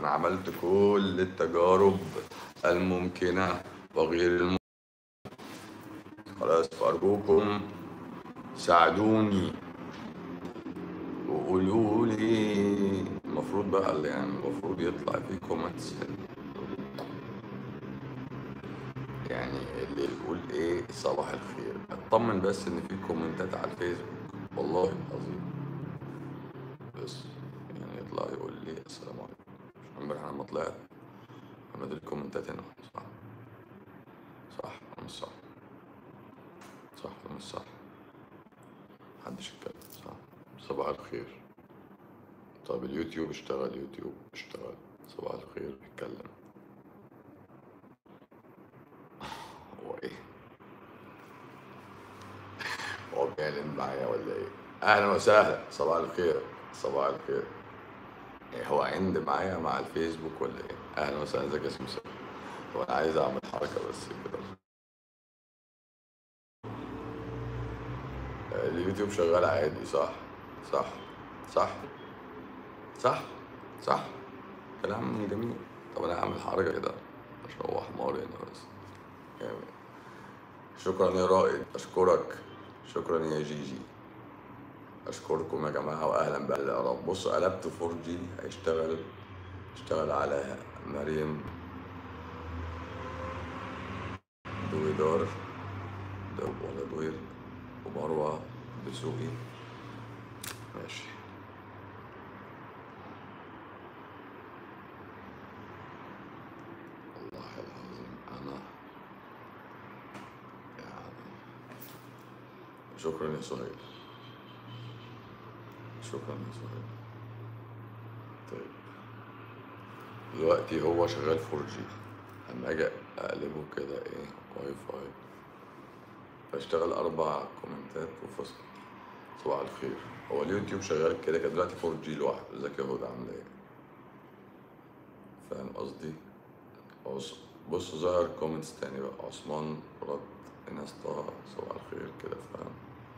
انا عملت كل التجارب الممكنه وغير الممكنه خلاص فارجوكم ساعدوني وقولوا لي المفروض بقى اللي يعني المفروض يطلع فيه كومنتس يعني اللي يقول ايه صباح الخير اطمن بس ان في كومنتات على الفيسبوك والله العظيم بس يعني يطلع يقول لي السلام عليكم مش امبارح لما طلعت عملت الكومنتات هنا صح صح ولا مش صح صح ولا مش صح محدش يتكلم صح صباح الخير طب اليوتيوب اشتغل يوتيوب اشتغل صباح الخير اتكلم هو ايه هو بيعلن معايا ولا ايه اهلا وسهلا صباح الخير صباح الخير إيه هو عند معايا مع الفيسبوك ولا ايه اهلا وسهلا ازيك يا سمسم هو انا عايز اعمل حركه بس كده اليوتيوب شغال عادي صح صح صح صح صح كلام جميل طب انا هعمل حركه كده عشان هو حمار هنا بس جامد شكرا يا رائد اشكرك شكرا يا جيجي اشكركم يا جماعه واهلا بالعرب بصوا قلبت 4 جي هيشتغل اشتغل على مريم دويدار دو ولا دوير ومروه دسوقي ماشي والله العظيم انا يعني شكرا يا سهيل شكرا يا سهيل طيب دلوقتي هو شغال 4 جي اما اجي اقلبه كده ايه واي فاي بشتغل اربع كومنتات وفصل صباح الخير هو اليوتيوب شغال كده كده دلوقتي 4 جي لوحده ازيك يا هدى عامله ايه فاهم قصدي عص- بص ظهر كومنتس تاني بقى عثمان رد انستا صباح الخير كده فاهم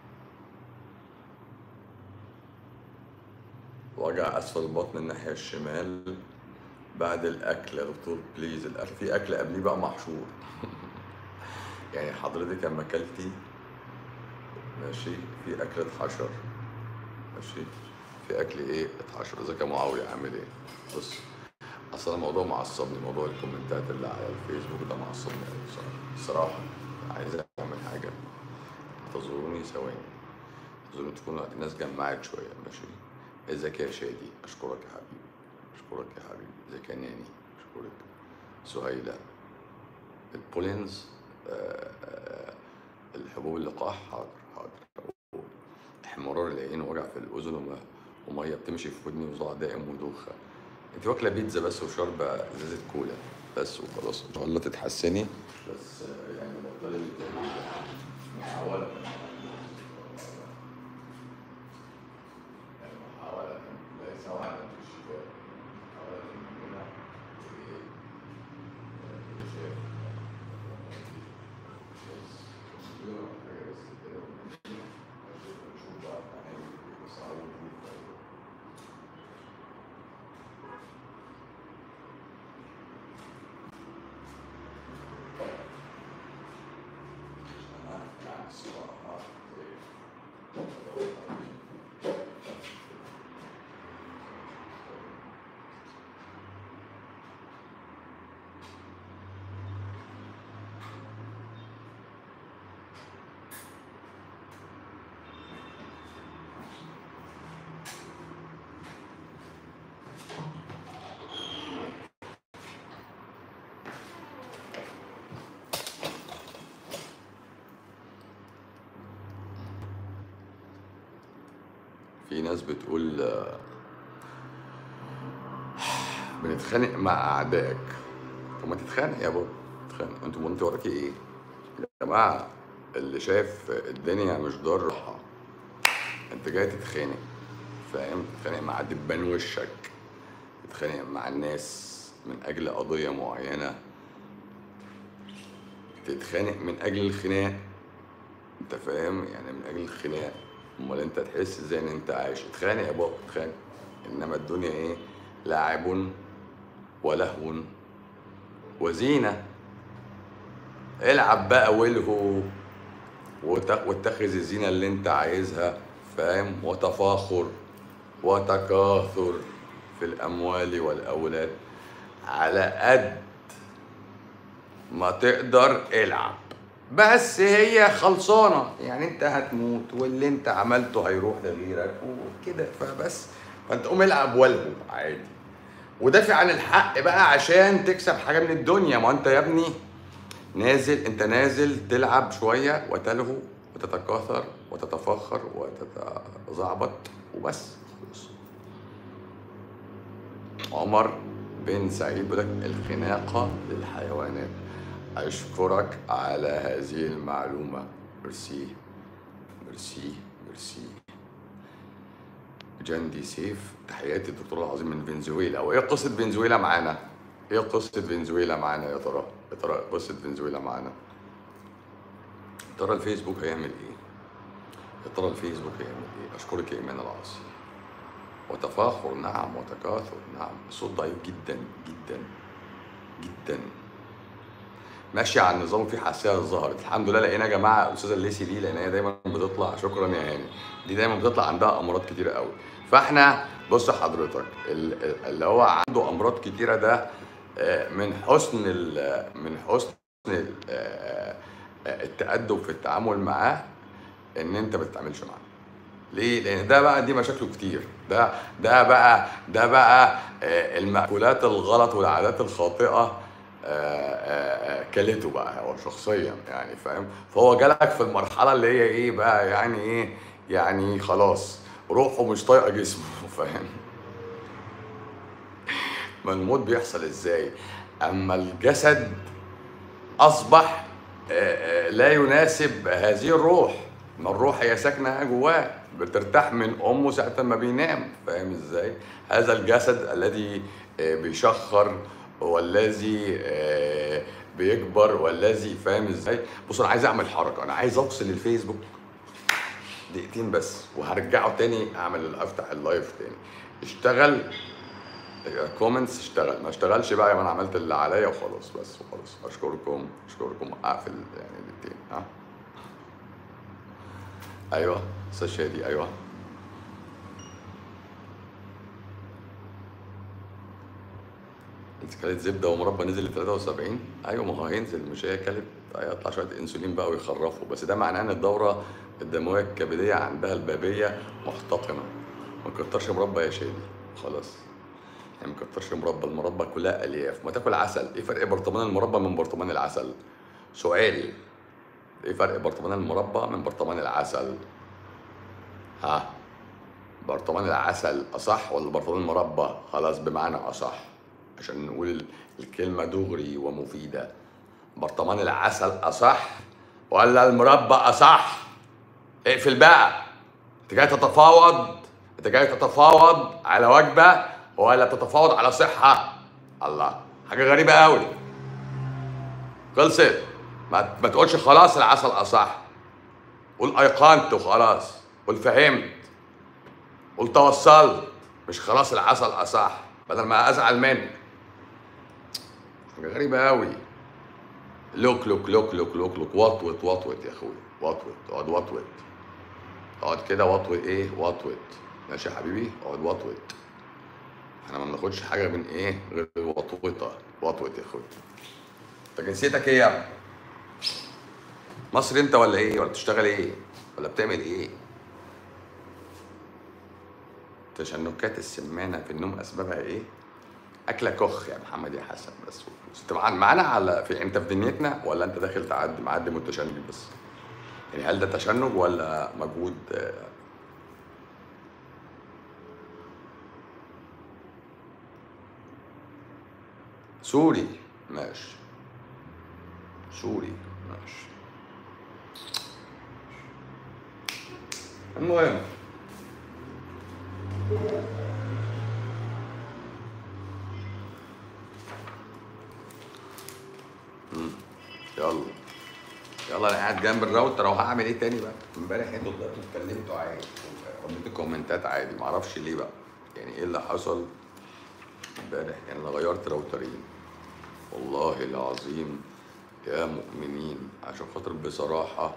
وجع اسفل البطن الناحيه الشمال بعد الاكل يا دكتور بليز الاكل في اكل قبليه بقى محشور يعني حضرتك لما اكلتي ماشي في اكل اتحشر ماشي في اكل ايه اتحشر ازيك يا معاويه عامل ايه بص اصل أنا الموضوع معصبني موضوع الكومنتات اللي على الفيسبوك ده معصبني أوي بصراحه الصراحه عايز اعمل حاجه انتظروني ثواني انتظروني تكون الناس جمعت شويه ماشي ازيك يا شادي اشكرك يا حبيبي اشكرك يا حبيبي ازيك يا ناني اشكرك سهيله البولينز آه، آه، الحبوب اللقاح حاضر حاضر احمرار العين ووجع في الاذن وما- وميه بتمشي في ودني وصداع دائم ودوخه انت واكله بيتزا بس وشاربه ازازه كولا بس وخلاص ان شاء الله تتحسني بس آه، يعني بطلي التهويل ده. محاوله يعني محاوله ليس وعدا في الشفاء محاوله مننا وايه آه، شايف في ناس بتقول آه، بنتخانق مع اعدائك طب ما تتخانق يا بابا تتخانق انتوا انت وراكي ايه يا جماعه اللي شايف الدنيا مش دار راحه انت جاي تتخانق فاهم تتخانق مع دبان وشك تتخانق مع الناس من اجل قضيه معينه تتخانق من اجل الخناق انت فاهم يعني من اجل الخناق امال انت تحس ازاي ان انت عايش اتخانق يا بابا اتخانق انما الدنيا ايه لاعب ولهو وزينة العب بقى والهو وت- واتخذ الزينة اللي انت عايزها فاهم وتفاخر وتكاثر في الأموال والأولاد على قد ما تقدر العب بس هي خلصانة يعني انت هتموت واللي انت عملته هيروح لغيرك وكده فبس فانت قوم العب والهو عادي ودافع عن الحق بقى عشان تكسب حاجة من الدنيا ما انت يا ابني نازل انت نازل تلعب شوية وتلهو وتتكاثر وتتفخر وتتزعبط وبس خلص. عمر بن سعيد بيقول لك الخناقة للحيوانات أشكرك على هذه المعلومة ميرسي ميرسي ميرسي جندي سيف تحياتي الدكتور العظيم من فنزويلا وايه قصة فنزويلا معانا؟ ايه قصة فنزويلا معانا يا ترى؟ يا ترى قصة فنزويلا معانا؟ يا ترى الفيسبوك هيعمل ايه؟ يا ترى الفيسبوك هيعمل ايه؟ اشكرك يا ايمان العاصي وتفاخر نعم وتكاثر نعم الصوت ضعيف جدا جدا جدا ماشي على النظام في حساسيه ظهرت الحمد لله لقينا يا جماعه الاستاذه الليسي دي لان هي دايما بتطلع شكرا يا هاني دي دايما بتطلع عندها امراض كتيره قوي فاحنا بص حضرتك ال- ال- اللي هو عنده امراض كتيره ده آه، من حسن ال- من حسن ال- آه، آه، التأدب في التعامل معاه ان انت ما تتعاملش معاه ليه؟ لأن ده بقى دي مشاكله كتير، ده ده بقى ده بقى آه، المأكولات الغلط والعادات الخاطئة آه، آه، آه، كلته بقى هو شخصيا يعني فاهم؟ فهو جالك في المرحلة اللي هي إيه بقى يعني إيه؟ يعني خلاص روحه مش طايقة جسمه فاهم؟ ما الموت بيحصل إزاي؟ أما الجسد أصبح آه، آه، لا يناسب هذه الروح ما الروح هي ساكنة جواه بترتاح من أمه ساعة ما بينام فاهم إزاي؟ هذا الجسد الذي آه، بيشخر والذي آه، بيكبر والذي فاهم إزاي؟ بص أنا عايز أعمل حركة أنا عايز أفصل الفيسبوك دقيقتين بس وهرجعه تاني أعمل أفتح اللايف تاني اشتغل كومنتس اشتغل ما اشتغلش بقى يبقى انا عملت اللي عليا وخلاص بس وخلاص اشكركم اشكركم اقفل يعني الاثنين ها ايوه استاذ شادي ايوه انت كلت زبده ومربى نزل ل 73 ايوه ما هو هينزل مش هي كلت هيطلع شويه انسولين بقى ويخرفوا بس ده معناه ان الدوره الدمويه الكبديه عندها البابيه محتقنه ما تكترش مربى يا شادي خلاص يعني ما تكترش مربى المربى كلها الياف ما تاكل عسل ايه فرق برطمان المربى من برطمان العسل سؤال ايه فرق برطمان المربى من برطمان العسل ها برطمان العسل اصح ولا برطمان المربى خلاص بمعنى اصح عشان نقول الكلمه دغري ومفيده برطمان العسل اصح ولا المربى اصح اقفل بقى انت جاي تتفاوض انت جاي تتفاوض على وجبه ولا بتتفاوض على صحه الله حاجه غريبه قوي خلصت ما, ما تقولش خلاص العسل اصح قول ايقنت وخلاص قول فهمت قول توصلت مش خلاص العسل اصح بدل ما ازعل منك حاجه غريبه قوي لوك لوك لوك لوك لوك لوك وطوت وطوت يا اخوي وطوت اقعد وطوت اقعد كده وطوت ايه وطوت ماشي يا حبيبي اقعد وطوت احنا ما بناخدش حاجه من ايه غير الوطوطه وطوت يا اخوي انت جنسيتك ايه يا ابني مصري انت ولا ايه ولا بتشتغل ايه ولا بتعمل ايه تشنكات السمانه في النوم اسبابها ايه اكله كخ يا محمد يا حسن بس وفلوس طبعا معانا على في انت في دنيتنا ولا انت داخل تعدي معدي متشنج بس يعني هل ده تشنج ولا مجهود آه، سوري ماشي سوري ماشي المهم مم. يلا يلا انا قاعد جنب الراوتر اهو هعمل ايه تاني بقى امبارح انتوا طلعتوا اتكلمتوا عادي رديت الكومنتات عادي معرفش ليه بقى يعني ايه اللي حصل امبارح يعني انا غيرت راوترين والله العظيم يا مؤمنين عشان خاطر بصراحة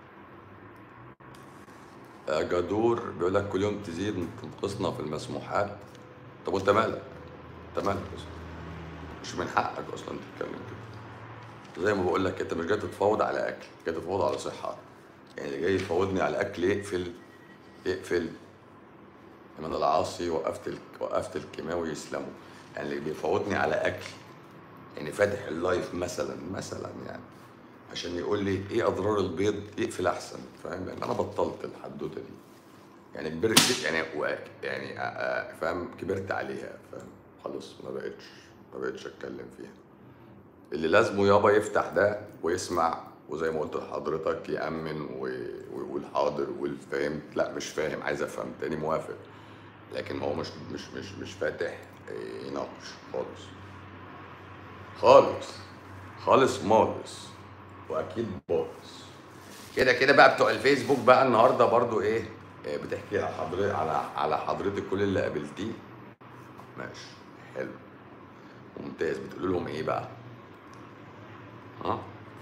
يا جدور بيقول لك كل يوم تزيد تنقصنا في المسموحات طب وانت مالك؟ انت مالك اصلا؟ مش من حقك اصلا تتكلم كده زي ما بقول لك انت مش جاي تتفاوض على اكل جاي تتفاوض على صحة يعني اللي جاي يفاوضني على اكل يقفل يقفل من العاصي وقفت ال... وقفت الكيماوي يسلموا يعني اللي بيفاوضني على اكل يعني فاتح اللايف مثلا مثلا يعني عشان يقول لي ايه اضرار البيض يقفل احسن فاهم لان انا بطلت الحدوته دي يعني كبرت يعني و- يعني آه، آه، فاهم كبرت عليها فاهم خلاص ما بقتش ما بقتش اتكلم فيها اللي لازمه يابا يفتح ده ويسمع وزي ما قلت لحضرتك يأمن و- ويقول حاضر ويقول فهمت لا مش فاهم عايز افهم تاني موافق لكن هو مش مش مش مش فاتح آه، يناقش خالص خالص خالص مالص واكيد باظ كده كده بقى بتوع الفيسبوك بقى النهارده برضو ايه آه، بتحكي على حضرتك على على حضرتك كل اللي قابلتيه ماشي حلو ممتاز بتقول لهم ايه بقى ها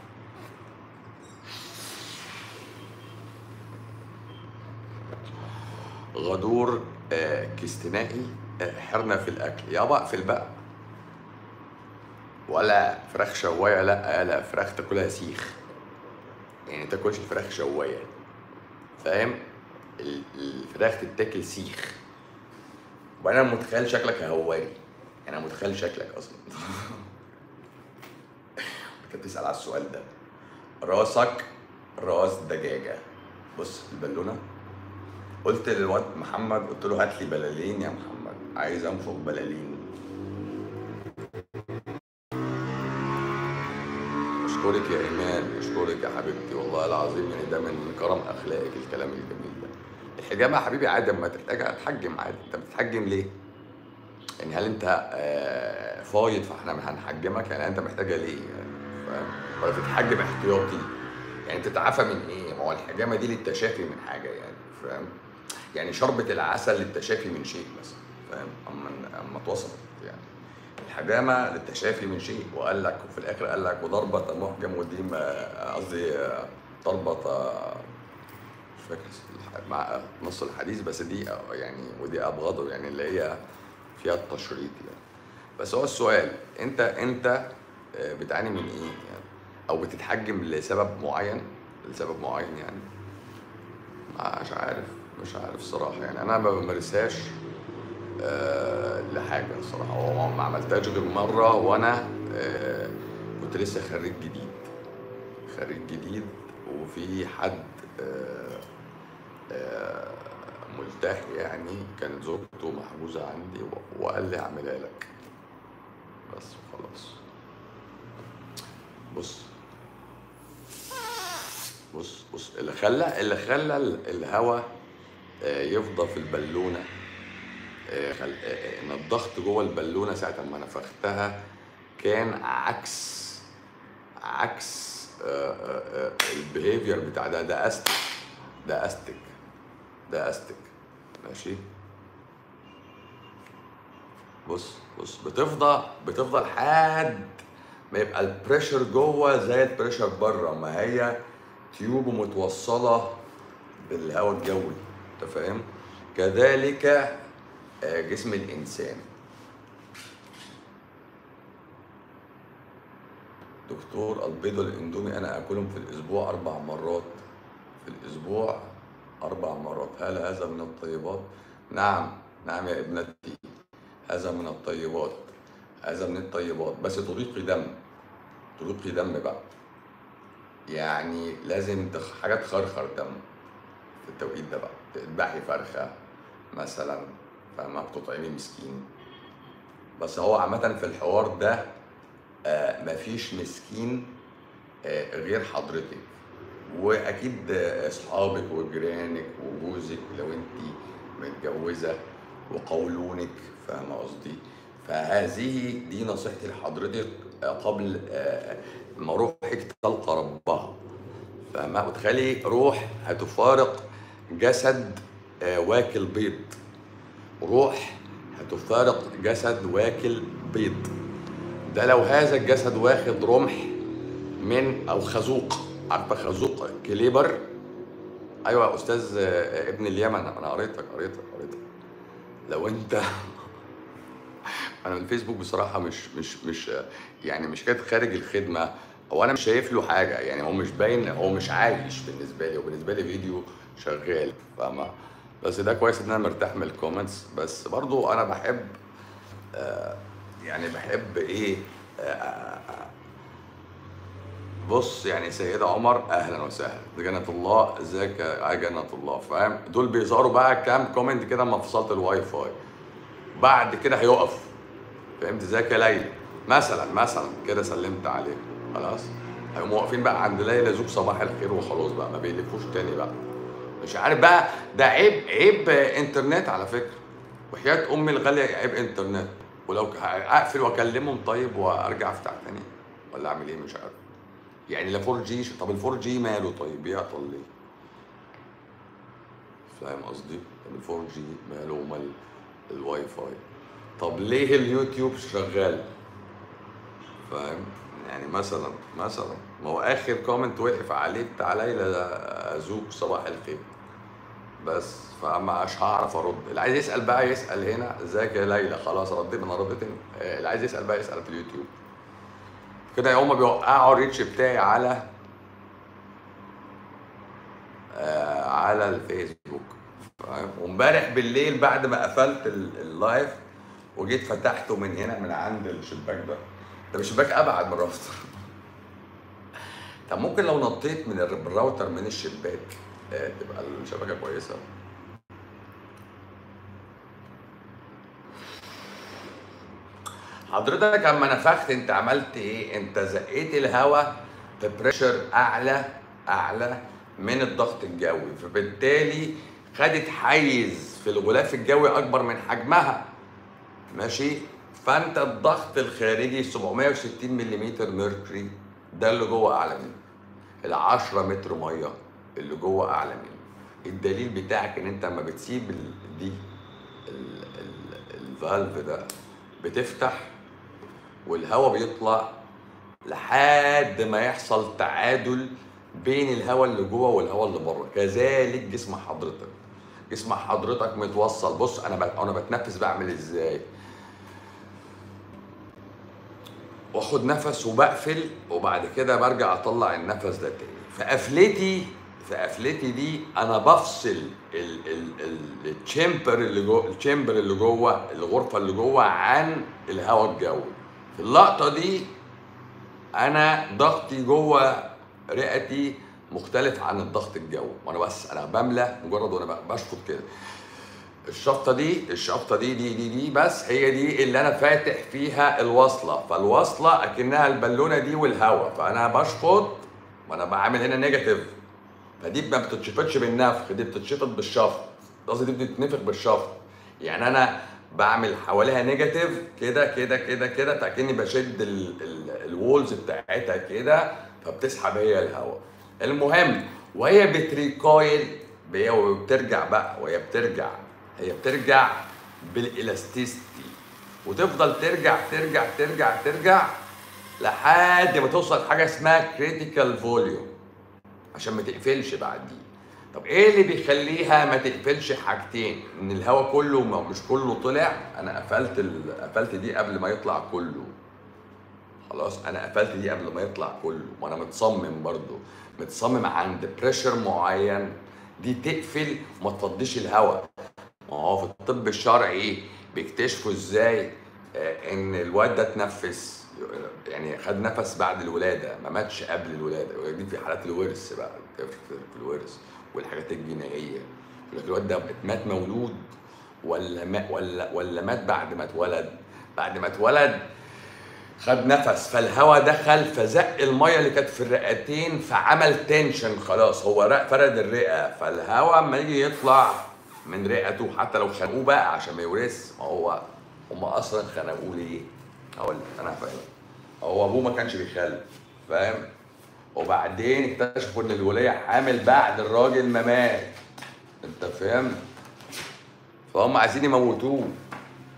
غدور آه، كستنائي آه، حرنا في الاكل يابا اقفل بقى ولا فراخ شوايه لا لا فراخ تاكلها سيخ يعني تاكلش الفراخ شوايه فاهم ال- الفراخ تتاكل سيخ وانا متخيل شكلك هواري انا متخيل شكلك اصلا انت بتسال على السؤال ده راسك راس دجاجه بص البالونه قلت للواد محمد قلت له هات لي بلالين يا محمد عايز انفخ بلالين اشكرك يا ايمان اشكرك يا حبيبتي والله العظيم يعني ده من كرم اخلاقك الكلام الجميل ده الحجامه يا حبيبي عادي اما تحتاجها تحجم عادي انت بتتحجم ليه يعني هل انت آه، فايض فاحنا هنحجمك يعني انت محتاجها ليه يعني فاهم ولا تتحجم احتياطي يعني تتعافى من ايه ما هو الحجامه دي للتشافي من حاجه يعني فاهم يعني شربة العسل للتشافي من شيء مثلا فاهم اما اما اتوصفت يعني الحجامه للتشافي من شيء وقال لك وفي الاخر قال لك وضربة محجم ودي ما- قصدي آه، ضربة آه، مش فاكر الح- مع نص الحديث بس دي آه، يعني ودي ابغضه يعني اللي هي فيها التشريط يعني بس هو السؤال انت انت آه، بتعاني من ايه يعني او بتتحجم لسبب معين لسبب معين يعني مش عارف مش عارف صراحة يعني انا ما بمارسهاش آه، لحاجة الصراحة هو ما عملتهاش غير مرة وأنا آه، كنت لسه خريج جديد خريج جديد وفي حد آه، آه، ملتحي يعني كانت زوجته محجوزة عندي و- وقال لي هعملها لك بس خلاص بص بص بص اللي خلى اللي خلى ال- الهوا آه، يفضى في البالونة آه، خل... آه، آه، ان الضغط جوه البالونه ساعه ما نفختها كان عكس عكس البيهيفير بتاع ده ده استك ده استك ده استك ماشي بص بص بتفضى بتفضل لحد ما يبقى البريشر جوه زي البريشر بره ما هي تيوب متوصله بالهواء الجوي انت فاهم كذلك آه، جسم الانسان دكتور البيض والاندومي انا اكلهم في الاسبوع اربع مرات في الاسبوع اربع مرات هل هذا من الطيبات نعم نعم يا ابنتي هذا من الطيبات هذا من الطيبات بس تضيقي دم تضيقي دم بقى يعني لازم تخ... حاجه تخرخر دم في التوقيت ده بقى تذبحي فرخه مثلا فاهمة بتطعمي مسكين بس هو عامة في الحوار ده آه مفيش مسكين آه غير حضرتك واكيد آه، اصحابك وجيرانك وجوزك لو انت متجوزه وقولونك فاهمه قصدي فهذه دي نصيحتي لحضرتك آه، قبل آه، ما روحك تلقى ربها فاهمه وتخلي روح هتفارق جسد آه، واكل بيض روح هتفارق جسد واكل بيض ده لو هذا الجسد واخد رمح من او خازوق عارفه خازوق كليبر ايوه يا استاذ آه، ابن اليمن انا قريتك قريتك قريتك لو انت انا من الفيسبوك بصراحه مش مش مش يعني مش كانت خارج الخدمه هو انا مش شايف له حاجه يعني هو مش باين هو مش عايش بالنسبه لي وبالنسبه لي فيديو شغال فاهمه بس ده كويس ان انا مرتاح من الكومنتس بس برضو انا بحب آه يعني بحب ايه آه آه بص يعني سيدة عمر اهلا وسهلا جنة الله ازيك يا جنة الله فاهم دول بيظهروا بقى كام كومنت كده اما فصلت الواي فاي بعد كده هيقف فهمت ازيك يا ليلى مثلا مثلا كده سلمت عليك خلاص هيقوموا واقفين بقى عند ليلى زوج صباح الخير وخلاص بقى ما بيلفوش تاني بقى مش عارف بقى ده عيب عيب انترنت على فكره وحياة امي الغاليه عيب انترنت ولو اقفل واكلمهم طيب وارجع افتح تاني ولا اعمل ايه مش عارف يعني لا 4 جي طب ال 4 جي ماله طيب بيعطل ليه؟ فاهم قصدي؟ ال 4 جي ماله ومال الواي فاي طب ليه اليوتيوب شغال؟ فاهم؟ يعني مثلا مثلا ما هو اخر كومنت وقف عليه بتاع ليلى زوج صباح الخير بس فمش هعرف ارد اللي عايز يسال بقى يسال هنا ازيك يا ليلى خلاص رديت انا رديت هنا اللي عايز يسال بقى يسال في اليوتيوب كده هما بيوقعوا الريتش بتاعي على آه على الفيسبوك فاهم وامبارح بالليل بعد ما قفلت اللايف وجيت فتحته من هنا من عند الشباك ده ده مش شباك ابعد من الراوتر طب ممكن لو نطيت من الراوتر من الشباك آه تبقى الشبكه كويسه حضرتك اما نفخت انت عملت ايه؟ انت زقيت الهواء في بريشر اعلى اعلى من الضغط الجوي فبالتالي خدت حيز في الغلاف الجوي اكبر من حجمها ماشي فانت الضغط الخارجي 760 ملم ميركوري ده اللي جوه اعلى منه ال 10 متر ميه اللي جوه اعلى منه الدليل بتاعك ان انت لما بتسيب ال دي الفالف ده بتفتح والهواء بيطلع لحد ما يحصل تعادل بين الهواء اللي جوه والهواء اللي بره كذلك جسم حضرتك جسم حضرتك متوصل بص انا انا بتنفس بعمل ازاي واخد نفس وبقفل وبعد كده برجع اطلع النفس ده تاني فقفلتي في قفلتي دي انا بفصل التشامبر اللي جوه التشامبر اللي جوه الغرفه اللي جوه عن الهواء الجوي في اللقطه دي انا ضغطي جوه رئتي مختلف عن الضغط الجوي وانا بس انا بملى مجرد وانا بشفط كده الشفطه دي الشفطه دي دي دي دي بس هي دي اللي انا فاتح فيها الوصله فالوصله اكنها البالونه دي والهواء فانا بشفط وانا بعمل هنا نيجاتيف فدي ما بتتشفطش بالنفخ دي بتتشفط بالشفط قصدي دي بتتنفخ بالشفط يعني انا بعمل حواليها نيجاتيف كده كده كده كده فاكني بشد الوولز بتاعتها كده فبتسحب هي الهواء المهم وهي بتريكويل وبترجع بقى وهي بترجع هي بترجع بالالاستيستي وتفضل ترجع ترجع ترجع ترجع لحد ما توصل حاجه اسمها كريتيكال فوليوم عشان ما تقفلش بعد دي طب ايه اللي بيخليها ما تقفلش حاجتين ان الهواء كله ما مش كله طلع انا قفلت ال... قفلت دي قبل ما يطلع كله خلاص انا قفلت دي قبل ما يطلع كله وانا متصمم برضو متصمم عند بريشر معين دي تقفل وما تفضيش الهواء ما هو في الطب الشرعي بيكتشفوا ازاي آه، ان الواد ده اتنفس يعني خد نفس بعد الولاده ما ماتش قبل الولاده دي في حالات الورث بقى في الورث والحاجات الجنائيه يقول لك الواد ده مات مولود ولا ما ولا ولا مات بعد ما اتولد بعد ما اتولد خد نفس فالهواء دخل فزق الميه اللي كانت في الرئتين فعمل تنشن خلاص هو فرد الرئه فالهواء اما يجي يطلع من رئته حتى لو خنقوه بقى عشان ما يورث ما هو هم اصلا خنقوه ليه؟ هقول لك انا فاهم هو ابوه ما كانش بيخلف فاهم؟ وبعدين اكتشفوا ان الوليه حامل بعد الراجل ما مات انت فاهم؟ فهم عايزين يموتوه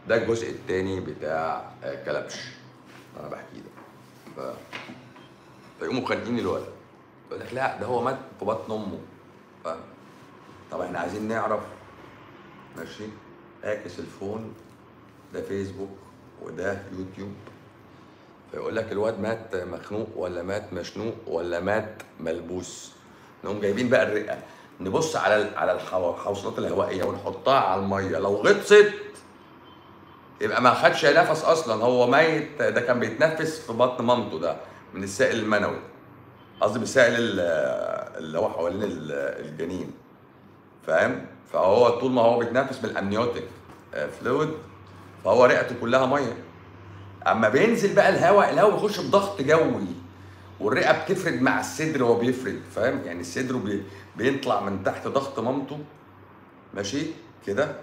ده الجزء الثاني بتاع آه، كلبش انا بحكي ده ف... فيقوموا خانقين الولد يقول لك لا ده هو مات في بطن امه ف... طب احنا عايزين نعرف ماشي اعكس الفون ده فيسبوك وده يوتيوب فيقول لك الواد مات مخنوق ولا مات مشنوق ولا مات ملبوس نقوم جايبين بقى الرئه نبص على ال- على الحو- الحوصلات الهوائيه ونحطها على الميه لو غطست يبقى ما خدش نفس اصلا هو ميت ده كان بيتنفس في بطن مامته ده من السائل المنوي قصدي بالسائل ال- اللي هو حوالين ال- الجنين فاهم فهو طول ما هو بيتنفس من الامنيوتيك فلويد فهو رئته كلها ميه اما بينزل بقى الهواء الهواء بيخش بضغط جوي والرئه بتفرد مع الصدر وهو بيفرد فاهم يعني الصدر بي بيطلع من تحت ضغط مامته ماشي كده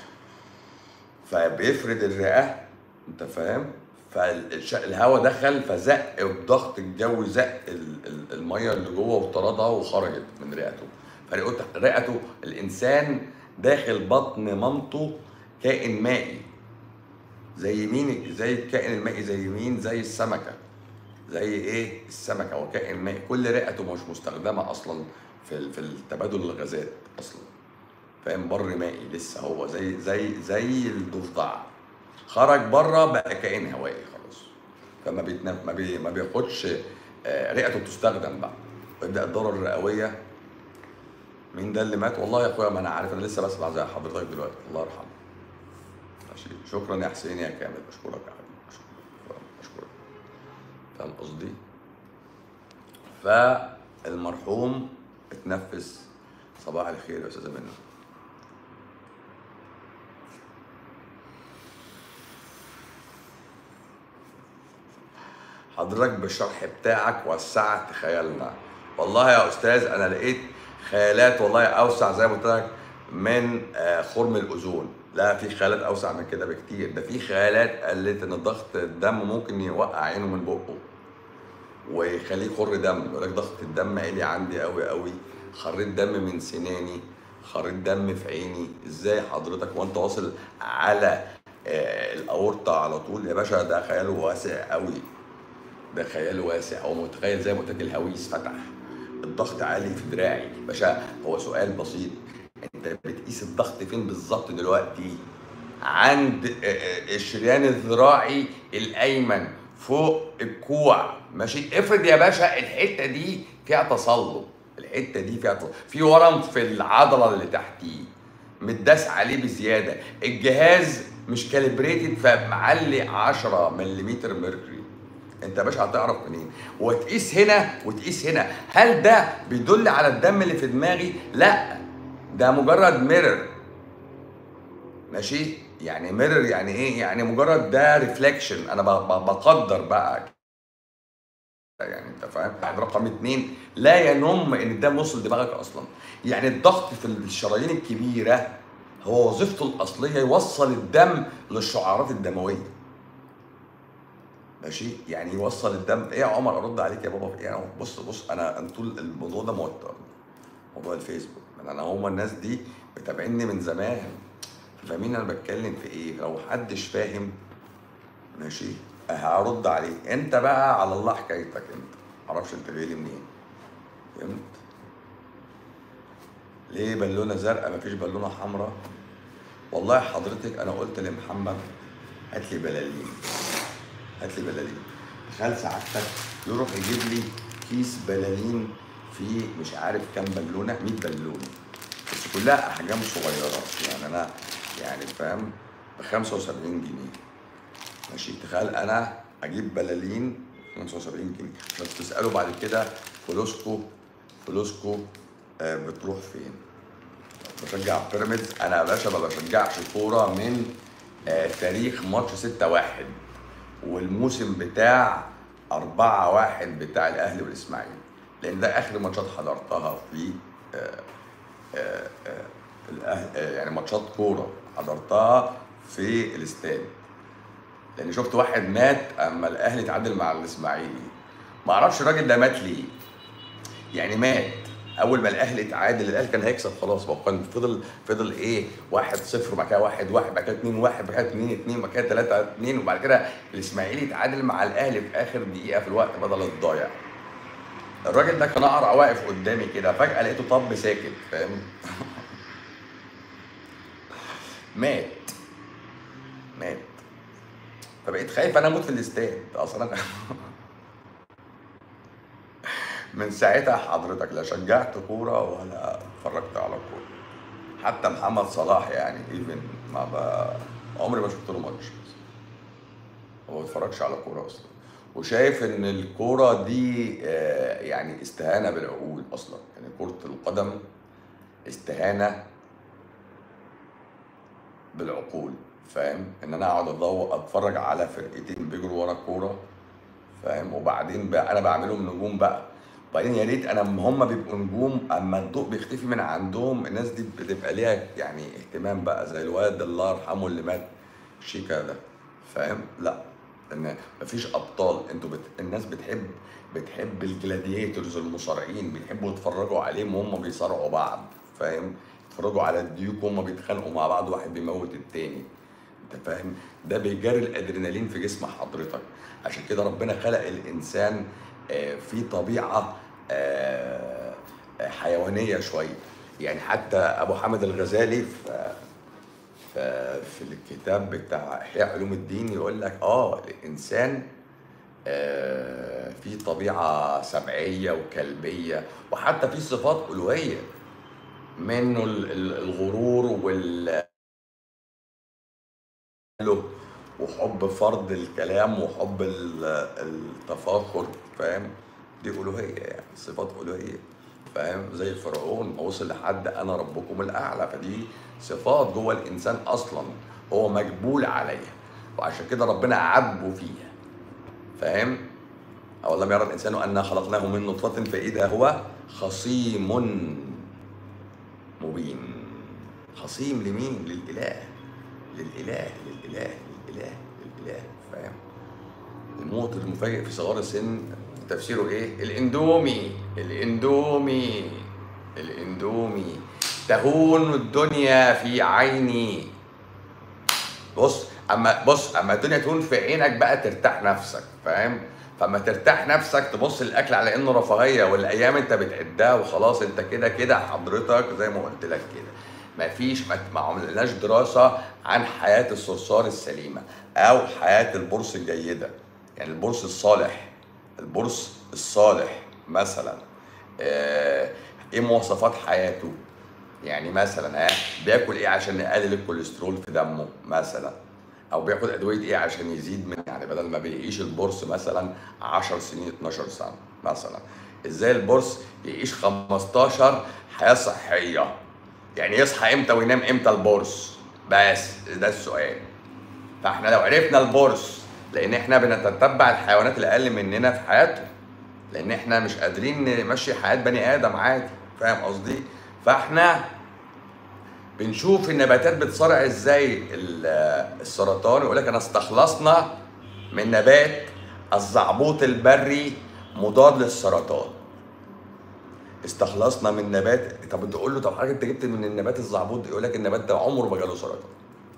فبيفرد الرئه انت فاهم فالهواء دخل فزق الضغط الجوي زق ال- ال- الميه اللي جوه وطردها وخرجت من رئته فرئته رئته الانسان داخل بطن مامته كائن مائي زي مين زي الكائن المائي زي مين زي السمكه زي ايه السمكه هو كائن مائي كل رئته مش مستخدمه اصلا في ال- في التبادل الغازات اصلا فاهم بر مائي لسه هو زي زي زي الضفدع خرج بره بقى كائن هوائي خلاص فما بيتنف ما, بي ما بياخدش آه، رئته بتستخدم بقى ويبدا الدوره الرئويه مين ده اللي مات والله يا اخويا ما انا عارف انا لسه بسمع زي حضرتك دلوقتي الله يرحمه ماشي شكرا يا حسين يا كامل بشكرك يا حبيبي بشكرك بشكرك فاهم قصدي فالمرحوم اتنفس صباح الخير يا استاذه منى حضرتك بالشرح بتاعك وسعت خيالنا والله يا استاذ انا لقيت خيالات والله اوسع زي ما قلت لك من آه، خرم الاذون لا في خيالات اوسع من كده بكتير ده في خيالات قالت ان ضغط الدم ممكن يوقع عينه من بقه ويخليه يخر دم يقول لك ضغط الدم عالي عندي قوي قوي خريت دم من سناني خريت دم في عيني ازاي حضرتك وانت واصل على آه، الاورطه على طول يا باشا ده خياله واسع قوي ده خيال واسع هو متخيل زي ما قلت لك الهويس فتح الضغط عالي في دراعي باشا هو سؤال بسيط انت بتقيس الضغط فين بالظبط دلوقتي عند آه، آه، الشريان الذراعي الايمن فوق الكوع ماشي افرض يا باشا الحته دي فيها تصلب الحته دي فيها تصلب في ورم في العضله اللي تحتيه متداس عليه بزياده الجهاز مش كاليبريتد فمعلي 10 ملم ميركوري انت يا باشا هتعرف منين وتقيس هنا وتقيس هنا هل ده بيدل على الدم اللي في دماغي لا ده مجرد ميرور ماشي يعني ميرور يعني ايه يعني مجرد ده ريفليكشن انا ب- ب- بقدر بقى يعني انت فاهم يعني رقم اتنين لا ينم ان الدم وصل دماغك اصلا يعني الضغط في الشرايين الكبيره هو وظيفته الاصليه يوصل الدم للشعارات الدمويه ماشي يعني يوصل الدم ايه يا عمر ارد عليك يا بابا في ايه أنا- بص بص انا أنا طول الموضوع ده موتر موضوع الفيسبوك من انا هما الناس دي متابعيني من زمان فاهمين انا بتكلم في ايه لو محدش فاهم ماشي هرد عليه انت بقى على الله حكايتك انت معرفش انت جاي لي منين فهمت ليه بالونه زرقاء مفيش بالونه حمراء والله حضرتك انا قلت لمحمد هات لي بلالين هات لي بلالين تخيل سعادتك يروح يجيب لي كيس بلالين فيه مش عارف كام بالونه 100 بالونه بس كلها احجام صغيره يعني انا يعني فاهم ب 75 جنيه ماشي تخيل انا اجيب بلالين 75 جنيه بس تساله بعد كده فلوسكو فلوسكو آه بتروح فين؟ بشجع بيراميدز انا يا باشا ما بشجعش كوره من آه تاريخ ماتش 6 1 والموسم بتاع 4 1 بتاع الاهلي والاسماعيلي لان ده اخر ماتشات حضرتها في آه آه آه الأهل آه يعني ماتشات كوره حضرتها في الاستاد لان شفت واحد مات اما الاهلي اتعادل مع الاسماعيلي ما اعرفش الراجل ده مات ليه يعني مات اول ما الاهلي اتعادل الاهلي كان هيكسب خلاص ما هو كان فضل فضل ايه 1 0 وبعد كده 1 1 بعد كده 2 1 بعد كده 2 2 بعد كده 3 2 وبعد كده الاسماعيلي اتعادل مع الاهلي في اخر دقيقه في الوقت بدل الضايع الراجل ده كان اقرع واقف قدامي كده فجاه لقيته طب ساكت فاهم مات مات فبقيت خايف انا اموت في الاستاد اصلا انا من ساعتها حضرتك لا شجعت كوره ولا اتفرجت على كوره حتى محمد صلاح يعني ايفن ما ب... عمري ما شفت له ماتش هو ما بيتفرجش على كوره اصلا وشايف ان الكوره دي آه، يعني استهانه بالعقول اصلا يعني كره القدم استهانه بالعقول فاهم ان انا اقعد ادور اتفرج على فرقتين بيجروا ورا الكوره فاهم وبعدين بقى انا بعملهم نجوم بقى وبعدين يا ريت انا هم بيبقوا نجوم اما الضوء بيختفي من عندهم الناس دي بتبقى ليها يعني اهتمام بقى زي الواد الله يرحمه اللي مات شيكا ده فاهم لا ان مفيش ابطال انتوا بت... الناس بتحب بتحب الجلاديتورز المصارعين بيحبوا يتفرجوا عليهم وهم بيصارعوا بعض فاهم يتفرجوا على الديوك وهم بيتخانقوا مع بعض واحد بيموت التاني انت فاهم ده بيجري الادرينالين في جسم حضرتك عشان كده ربنا خلق الانسان آه، في طبيعه آه، آه، حيوانيه شويه يعني حتى ابو حامد الغزالي في في في الكتاب بتاع احياء علوم الدين يقول لك اه الانسان آه، في طبيعه سبعيه وكلبيه وحتى في صفات الوهيه منه ال- ال- الغرور وال له وحب فرض الكلام وحب ال- التفاخر فاهم دي ألوهية يعني صفات ألوهية فاهم زي فرعون ما وصل لحد أنا ربكم الأعلى فدي صفات جوه الإنسان أصلا هو مجبول عليها وعشان كده ربنا عاتبه فيها فاهم أولم يرى الإنسان أنا خلقناه من نطفة فإذا هو خصيم مبين خصيم لمين؟ للإله للإله للإله للإله للإله فاهم؟ الموت المفاجئ في صغار السن تفسيره ايه؟ الاندومي الاندومي الاندومي تهون الدنيا في عيني بص اما بص اما الدنيا تهون في عينك بقى ترتاح نفسك فاهم؟ فاما ترتاح نفسك تبص الاكل على انه رفاهيه والايام انت بتعدها وخلاص انت كده كده حضرتك زي ما قلت لك كده مفيش ما ما عملناش دراسه عن حياه الصرصار السليمه او حياه البورس الجيده يعني البورس الصالح البورس الصالح مثلا آه، ايه مواصفات حياته يعني مثلا ها بياكل ايه عشان يقلل الكوليسترول في دمه مثلا او بياخد ادويه ايه عشان يزيد من يعني بدل ما بيعيش البورس مثلا 10 سنين 12 سنه مثلا ازاي البورس يعيش 15 حياه صحيه يعني يصحى امتى وينام امتى البورس بس ده السؤال فاحنا لو عرفنا البورس لان احنا بنتتبع الحيوانات اللي اقل مننا في حياتهم لان احنا مش قادرين نمشي حياه بني ادم عادي فاهم قصدي فاحنا بنشوف النباتات بتصارع ازاي ال- السرطان يقول لك انا استخلصنا من نبات الزعبوط البري مضاد للسرطان استخلصنا من نبات طب تقول له طب حضرتك انت جبت من النبات الزعبوط ده يقول لك النبات ده عمره ما جاله سرطان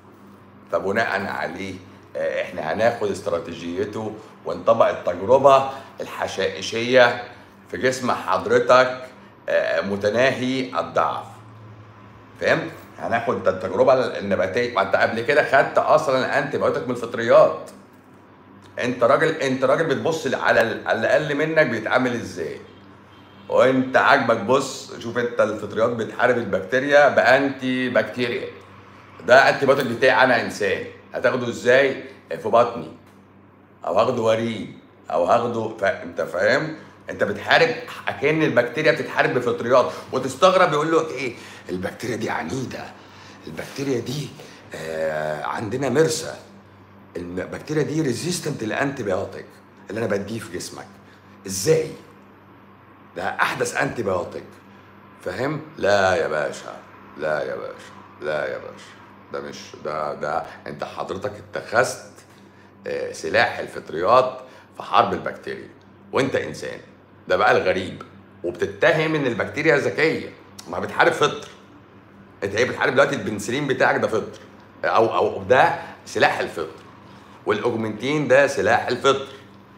فبناء عليه آه، احنا هناخد استراتيجيته ونطبق التجربه الحشائشيه في جسم حضرتك آه، متناهي الضعف فهمت؟ هناخد التجربه النباتيه ما انت قبل كده خدت اصلا الانتي بايوتيك من الفطريات انت راجل انت راجل بتبص على ال- على الاقل منك بيتعامل ازاي وانت عاجبك بص شوف انت الفطريات بتحارب البكتيريا بانتي بكتيريا ده انتي بايوتيك بتاعي انا انسان هتاخده ازاي في بطني او هاخده وريد او هاخده ف... انت فاهم انت بتحارب اكن البكتيريا بتتحارب بفطريات وتستغرب يقول لك ايه البكتيريا دي عنيده البكتيريا دي آه عندنا مرسى البكتيريا دي ريزيستنت للانتي بايوتيك اللي انا بديه في جسمك ازاي ده احدث انتي بايوتيك فاهم لا يا باشا لا يا باشا لا يا باشا ده مش ده ده انت حضرتك اتخذت آه، سلاح الفطريات في حرب البكتيريا وانت انسان ده بقى الغريب وبتتهم ان البكتيريا ذكيه ما بتحارب فطر انت هي بتحارب دلوقتي البنسلين بتاعك ده فطر او او ده سلاح الفطر والاوجمنتين ده سلاح الفطر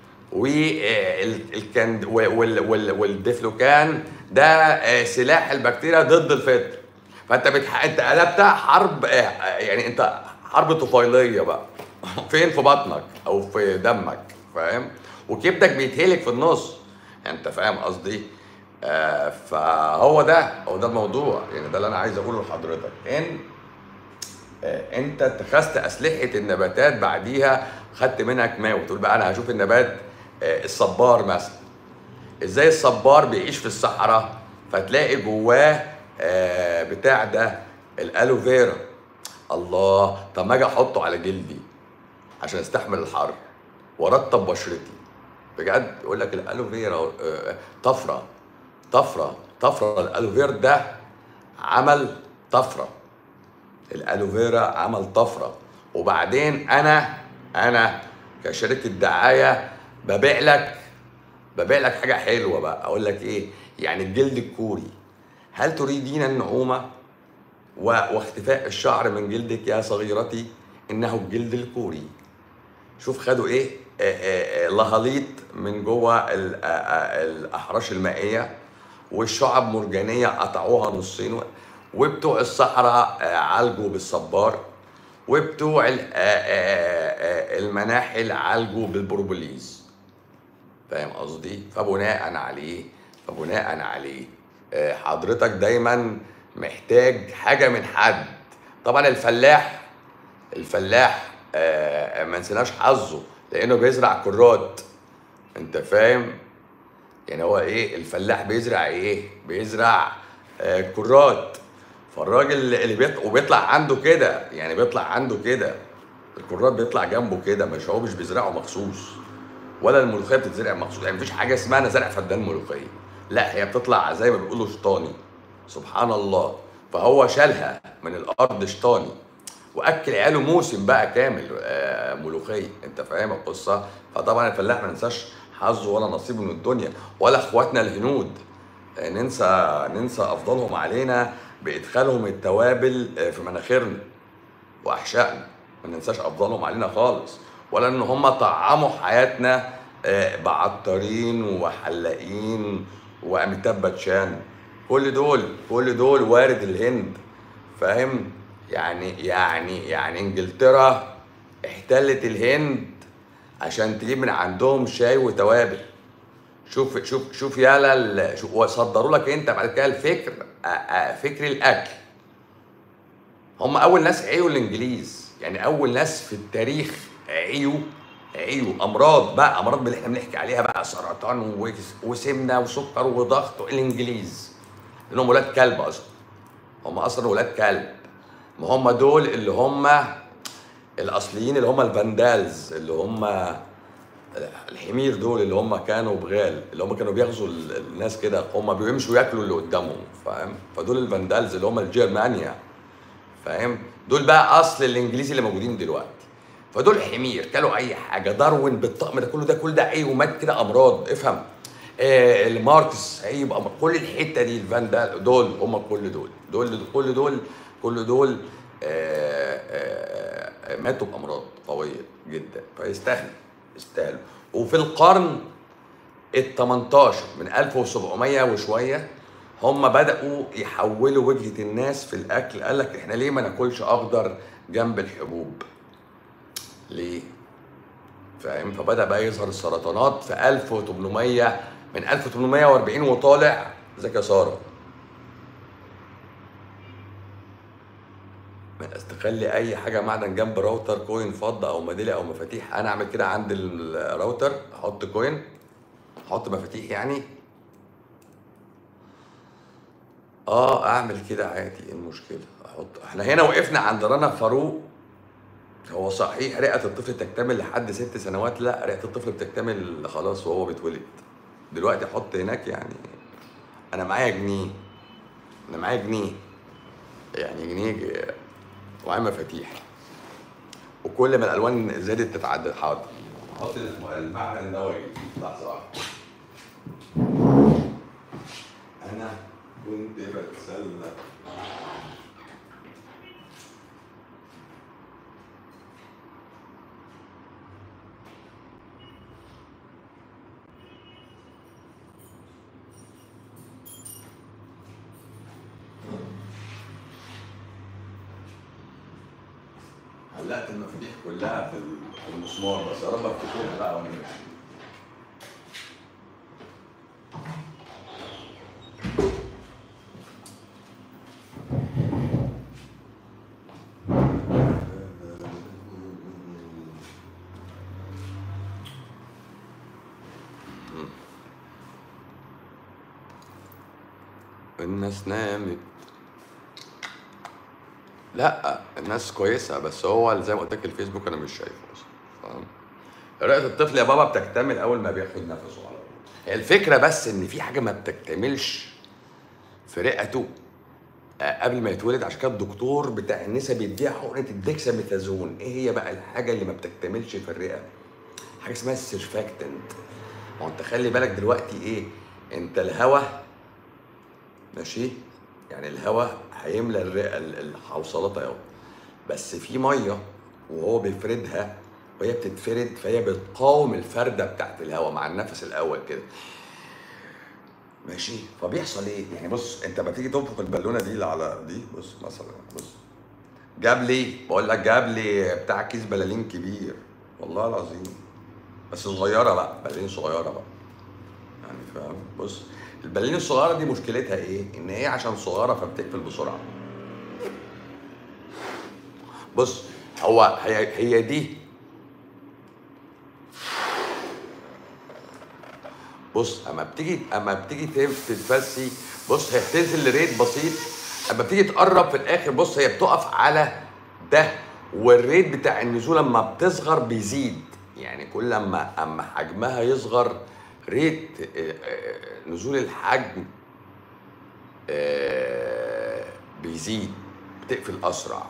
والكند والديفلوكان ده آه، سلاح البكتيريا ضد الفطر فانت بتح... انت قلبتها حرب آه، يعني انت حرب طفيليه بقى فين في بطنك او في دمك فاهم وكبدك بيتهلك في النص انت فاهم قصدي آه فهو ده هو ده الموضوع يعني ده اللي انا عايز اقوله لحضرتك ان آه انت اتخذت اسلحه النباتات بعديها خدت منها كيماوي تقول بقى انا هشوف النبات آه الصبار مثلا ازاي الصبار بيعيش في الصحراء فتلاقي جواه آه بتاع ده الالوفيرا الله طب ما اجي احطه على جلدي عشان استحمل الحر وارطب بشرتي بجد يقول لك الالوفيرا آه، طفره طفره طفره الالوفيرا ده عمل طفره الالوفيرا عمل طفره وبعدين انا انا كشركه دعايه ببيع لك ببيع لك حاجه حلوه بقى اقول لك ايه يعني الجلد الكوري هل تريدين النعومه و- واختفاء الشعر من جلدك يا صغيرتي انه الجلد الكوري شوف خدوا ايه آه، آه، آه، لهاليط من جوه ال- آه، آه، الاحراش المائيه والشعب مرجانيه قطعوها نصين وبتوع الصحراء آه، عالجوا بالصبار وبتوع ال- آه، آه، آه، المناحل عالجوا بالبروبوليز فاهم قصدي فبناء عليه فبناء عليه آه، حضرتك دايما محتاج حاجه من حد طبعا الفلاح الفلاح آه، ما نسيناش حظه لانه بيزرع كرات انت فاهم يعني هو ايه الفلاح بيزرع ايه بيزرع آه كرات فالراجل اللي بيطلع وبيطلع عنده كده يعني بيطلع عنده كده الكرات بيطلع جنبه كده مش هو مش بيزرعه مخصوص ولا الملوخيه بتتزرع مخصوص يعني مفيش حاجه اسمها انا زارع فدان ملوخيه لا هي بتطلع زي ما بيقولوا شطاني سبحان الله فهو شالها من الارض شطاني واكل عياله موسم بقى كامل آه، ملوخيه انت فاهم القصه فطبعا الفلاح ما ننساش حظه ولا نصيبه من الدنيا ولا اخواتنا الهنود آه، ننسى ننسى افضلهم علينا بادخالهم التوابل آه، في مناخيرنا واحشائنا ما ننساش افضلهم علينا خالص ولا ان هم طعموا حياتنا آه، بعطارين وحلاقين واميتاب باتشان كل دول كل دول وارد الهند فاهم يعني يعني يعني انجلترا احتلت الهند عشان تجيب من عندهم شاي وتوابل شوف شوف شوف يالا ال- شوف وصدروا لك انت بعد كده الفكر آ- آ- فكر الاكل هم اول ناس عيوا الانجليز يعني اول ناس في التاريخ عيوا عيوا امراض بقى امراض من اللي احنا بنحكي عليها بقى سرطان وس- وسمنه وسكر وضغط الانجليز لانهم ولاد كلب اصلا هم اصلا ولاد كلب ما هم دول اللي هم الاصليين اللي هم الفاندالز اللي هم الحمير دول اللي هم كانوا بغال اللي هم كانوا بيغزوا ال- الناس كده هم بيمشوا ياكلوا اللي قدامهم فاهم فدول الفاندالز اللي هم الجرمانيا فاهم دول بقى اصل الانجليزي اللي موجودين دلوقتي فدول حمير كلوا اي حاجه داروين بالطقم ده كله ده كل ده ايه ومات كده امراض افهم آه الماركس عيب أمراض. كل الحته دي الفاندال دول هم كل دول دول كل دول كل دول آه آه آه ماتوا بامراض قويه جدا فيستاهلوا يستاهلوا وفي القرن ال 18 من 1700 وشويه هم بداوا يحولوا وجهه الناس في الاكل قال لك احنا ليه ما ناكلش اخضر جنب الحبوب ليه فاهم فبدا بقى يظهر السرطانات في 1800 من 1840 وطالع ازيك يا ساره ما استخلي اي حاجه معدن جنب راوتر كوين فضه او ميداليه او مفاتيح انا اعمل كده عند الراوتر احط كوين احط مفاتيح يعني اه اعمل كده عادي ايه المشكله احط احنا هنا وقفنا عند رنا فاروق هو صحيح رئه الطفل تكتمل لحد ست سنوات لا رئه الطفل بتكتمل خلاص وهو بيتولد دلوقتي احط هناك يعني انا معايا جنيه انا معايا جنيه يعني جنيه ومعايا مفاتيح وكل ما الالوان زادت تتعدل حاضر حط المعدن النووي لحظه واحده انا كنت بتسلى علقت المفاتيح كلها في المسمار بس يا رب افتكرها بقى وانا ماشي الناس نامت لا الناس كويسة بس هو زي ما قلت لك الفيسبوك انا مش شايفه اصلا فاهم رئة الطفل يا بابا بتكتمل اول ما بياخد نفسه على طول هي الفكرة بس ان في حاجة ما بتكتملش في رئته آه، قبل ما يتولد عشان كده الدكتور بتاع النساء بيديها حقنة الديكساميثازون ايه هي بقى الحاجة اللي ما بتكتملش في الرئة حاجة اسمها السيرفاكتنت ما هو انت خلي بالك دلوقتي ايه انت الهواء ماشي يعني الهواء هيملى الرئه ال- الحوصلات اهو بس في ميه وهو بيفردها وهي بتتفرد فهي بتقاوم الفرده بتاعت الهواء مع النفس الاول كده ماشي فبيحصل ايه يعني بص انت لما تيجي تنفخ البالونه دي اللي على دي بص مثلا بص جاب لي بقول لك جاب لي بتاع كيس بلالين كبير والله العظيم بس صغيره بقى بلالين صغيره بقى يعني فاهم بص البلالين الصغيره دي مشكلتها ايه ان هي عشان صغيره فبتقفل بسرعه بص هو هي هي دي بص اما بتيجي اما بتيجي تف- تتفسي بص هي بتنزل لريت بسيط اما بتيجي تقرب في الاخر بص هي بتقف على ده والريت بتاع النزول لما بتصغر بيزيد يعني كل لما اما حجمها يصغر ريت آه، آه، نزول الحجم آه، بيزيد بتقفل اسرع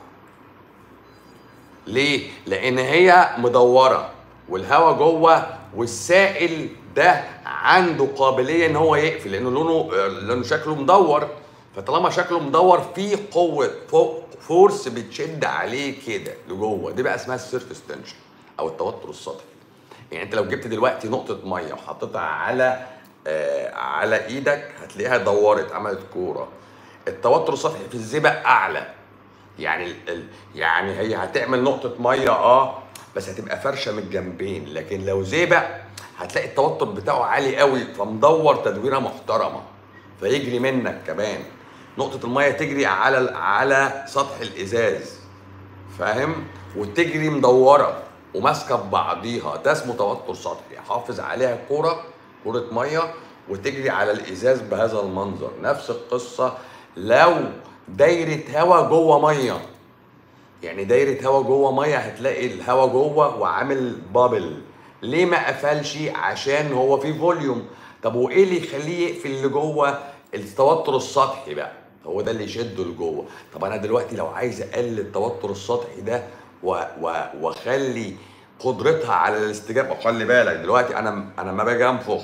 ليه؟ لأن هي مدورة والهواء جوه والسائل ده عنده قابلية إن هو يقفل لأنه لونه لأنه شكله مدور فطالما شكله مدور فيه قوة فو- فورس بتشد عليه كده لجوه دي بقى اسمها السيرفيس تنشن أو التوتر السطحي يعني أنت لو جبت دلوقتي نقطة مية وحطيتها على آه على إيدك هتلاقيها دورت عملت كورة التوتر السطحي في الزئبق أعلى يعني ال... ال... يعني هي هتعمل نقطة مية اه بس هتبقى فرشة من الجنبين لكن لو زئبق هتلاقي التوتر بتاعه عالي قوي فمدور تدويرة محترمة فيجري منك كمان نقطة المية تجري على ال- على سطح الإزاز فاهم وتجري مدورة وماسكة ببعضيها ده اسمه توتر سطحي حافظ عليها كورة كورة مية وتجري على الإزاز بهذا المنظر نفس القصة لو دايرة هوا جوه مية يعني دايرة هوا جوه مية هتلاقي الهوا جوه وعامل بابل ليه ما قفلش عشان هو فيه فوليوم طب وايه اللي يخليه يقفل اللي جوه التوتر السطحي بقى هو ده اللي يشده لجوه طب انا دلوقتي لو عايز اقلل التوتر السطحي ده و- و- واخلي قدرتها على الاستجابه خلي بالك دلوقتي انا انا لما باجي انفخ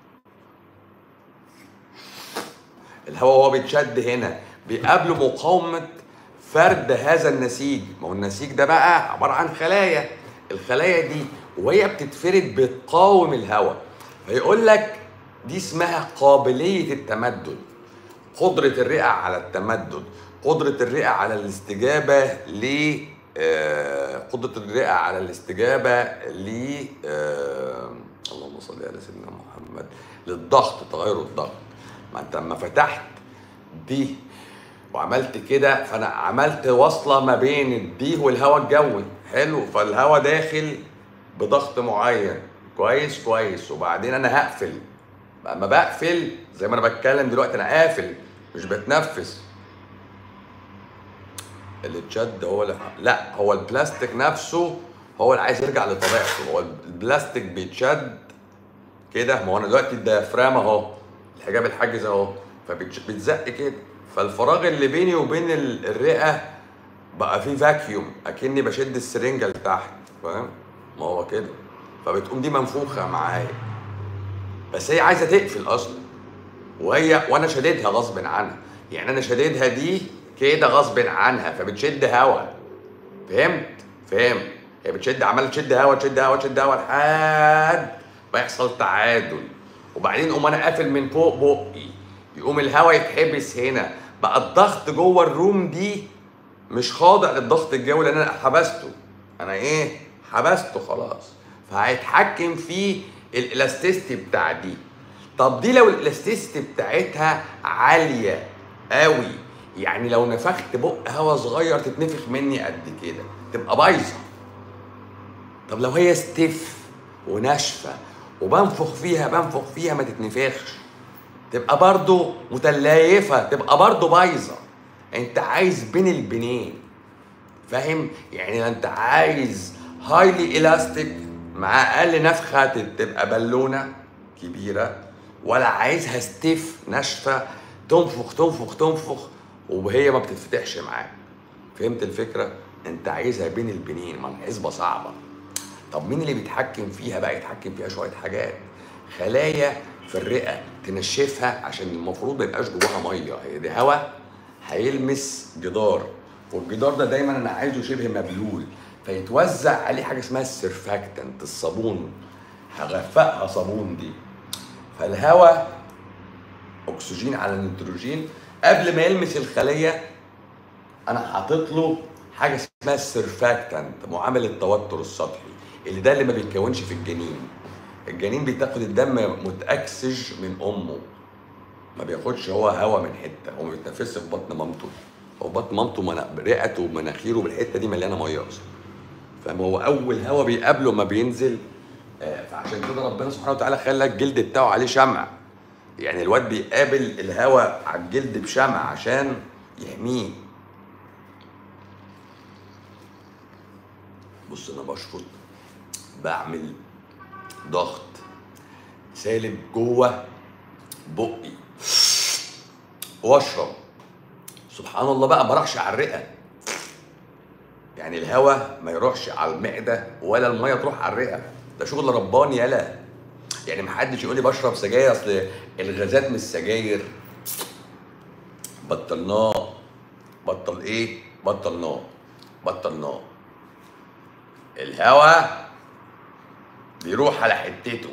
الهواء وهو بيتشد هنا بيقابله مقاومة فرد هذا النسيج ما هو النسيج ده بقى عبارة عن خلايا الخلايا دي وهي بتتفرد بتقاوم الهواء فيقول لك دي اسمها قابلية التمدد قدرة الرئة على التمدد قدرة الرئة على الاستجابة ل آه، قدرة الرئة على الاستجابة ل آه، اللهم صل على سيدنا محمد للضغط تغير الضغط ما انت لما فتحت دي وعملت كده فانا عملت وصله ما بين الدي والهواء الجوي حلو فالهواء داخل بضغط معين كويس كويس وبعدين انا هقفل اما بقفل زي ما انا بتكلم دلوقتي انا قافل مش بتنفس اللي اتشد هو اللي لا هو البلاستيك نفسه هو اللي عايز يرجع لطبيعته هو البلاستيك بيتشد كده ما هو انا دلوقتي الديافرام اهو الحجاب الحاجز اهو فبيتزق كده فالفراغ اللي بيني وبين ال- الرئه بقى فيه فاكيوم اكني بشد السرنجه لتحت فاهم ما هو كده فبتقوم دي منفوخه معايا بس هي عايزه تقفل اصلا وهي وانا شديدها غصب عنها يعني انا شديدها دي كده غصب عنها فبتشد هوا فهمت فهمت هي بتشد عماله تشد هوا تشد هوا تشد هوا لحد ما يحصل تعادل وبعدين اقوم انا قافل من فوق بقي يقوم الهوا يتحبس هنا بقى الضغط جوه الروم دي مش خاضع للضغط الجوي لان انا حبسته انا ايه حبسته خلاص فهيتحكم في الالاستيستي بتاع دي طب دي لو الالاستيستي بتاعتها عاليه قوي يعني لو نفخت بق هوا صغير تتنفخ مني قد كده تبقى بايظه طب لو هي ستيف وناشفه وبنفخ فيها بنفخ فيها ما تتنفخش تبقى برضو متليفه تبقى برضو بايظه انت عايز بين البنين فاهم يعني انت عايز هايلي الاستيك مع اقل نفخه تبقى بالونه كبيره ولا عايزها ستيف ناشفه تنفخ تنفخ تنفخ وهي ما بتتفتحش معاك فهمت الفكره انت عايزها بين البنين ما الحسبه صعبه طب مين اللي بيتحكم فيها بقى يتحكم فيها شويه حاجات خلايا في الرئه تنشفها عشان المفروض ما يبقاش جواها ميه هي دي هواء هيلمس جدار والجدار ده دايما انا عايزه شبه مبلول فيتوزع عليه حاجه اسمها السرفاكتنت الصابون هغفقها صابون دي فالهواء اكسجين على نيتروجين قبل ما يلمس الخليه انا حاطط له حاجه اسمها السرفاكتنت معامل التوتر السطحي اللي ده اللي ما بيتكونش في الجنين الجنين بتاخد الدم متاكسج من امه ما بياخدش هو هوا من حته هو ما بيتنفسش في بطن مامته هو بطن مامته من... رئته ومناخيره بالحته دي مليانه ميه اصلا فاهم هو اول هوا بيقابله ما بينزل آه فعشان كده ربنا سبحانه وتعالى خلى الجلد بتاعه عليه شمع يعني الواد بيقابل الهواء على الجلد بشمع عشان يحميه بص انا بشفط بعمل ضغط سالب جوه بقي واشرب سبحان الله بقى ما راحش على الرئه يعني الهواء ما يروحش على المعده ولا الميه تروح على الرئه ده شغل رباني يلا يعني ما حدش يقول لي بشرب سجاير اصل الغازات من السجاير بطلناه بطل ايه بطلناه بطلناه الهواء بيروح على حتته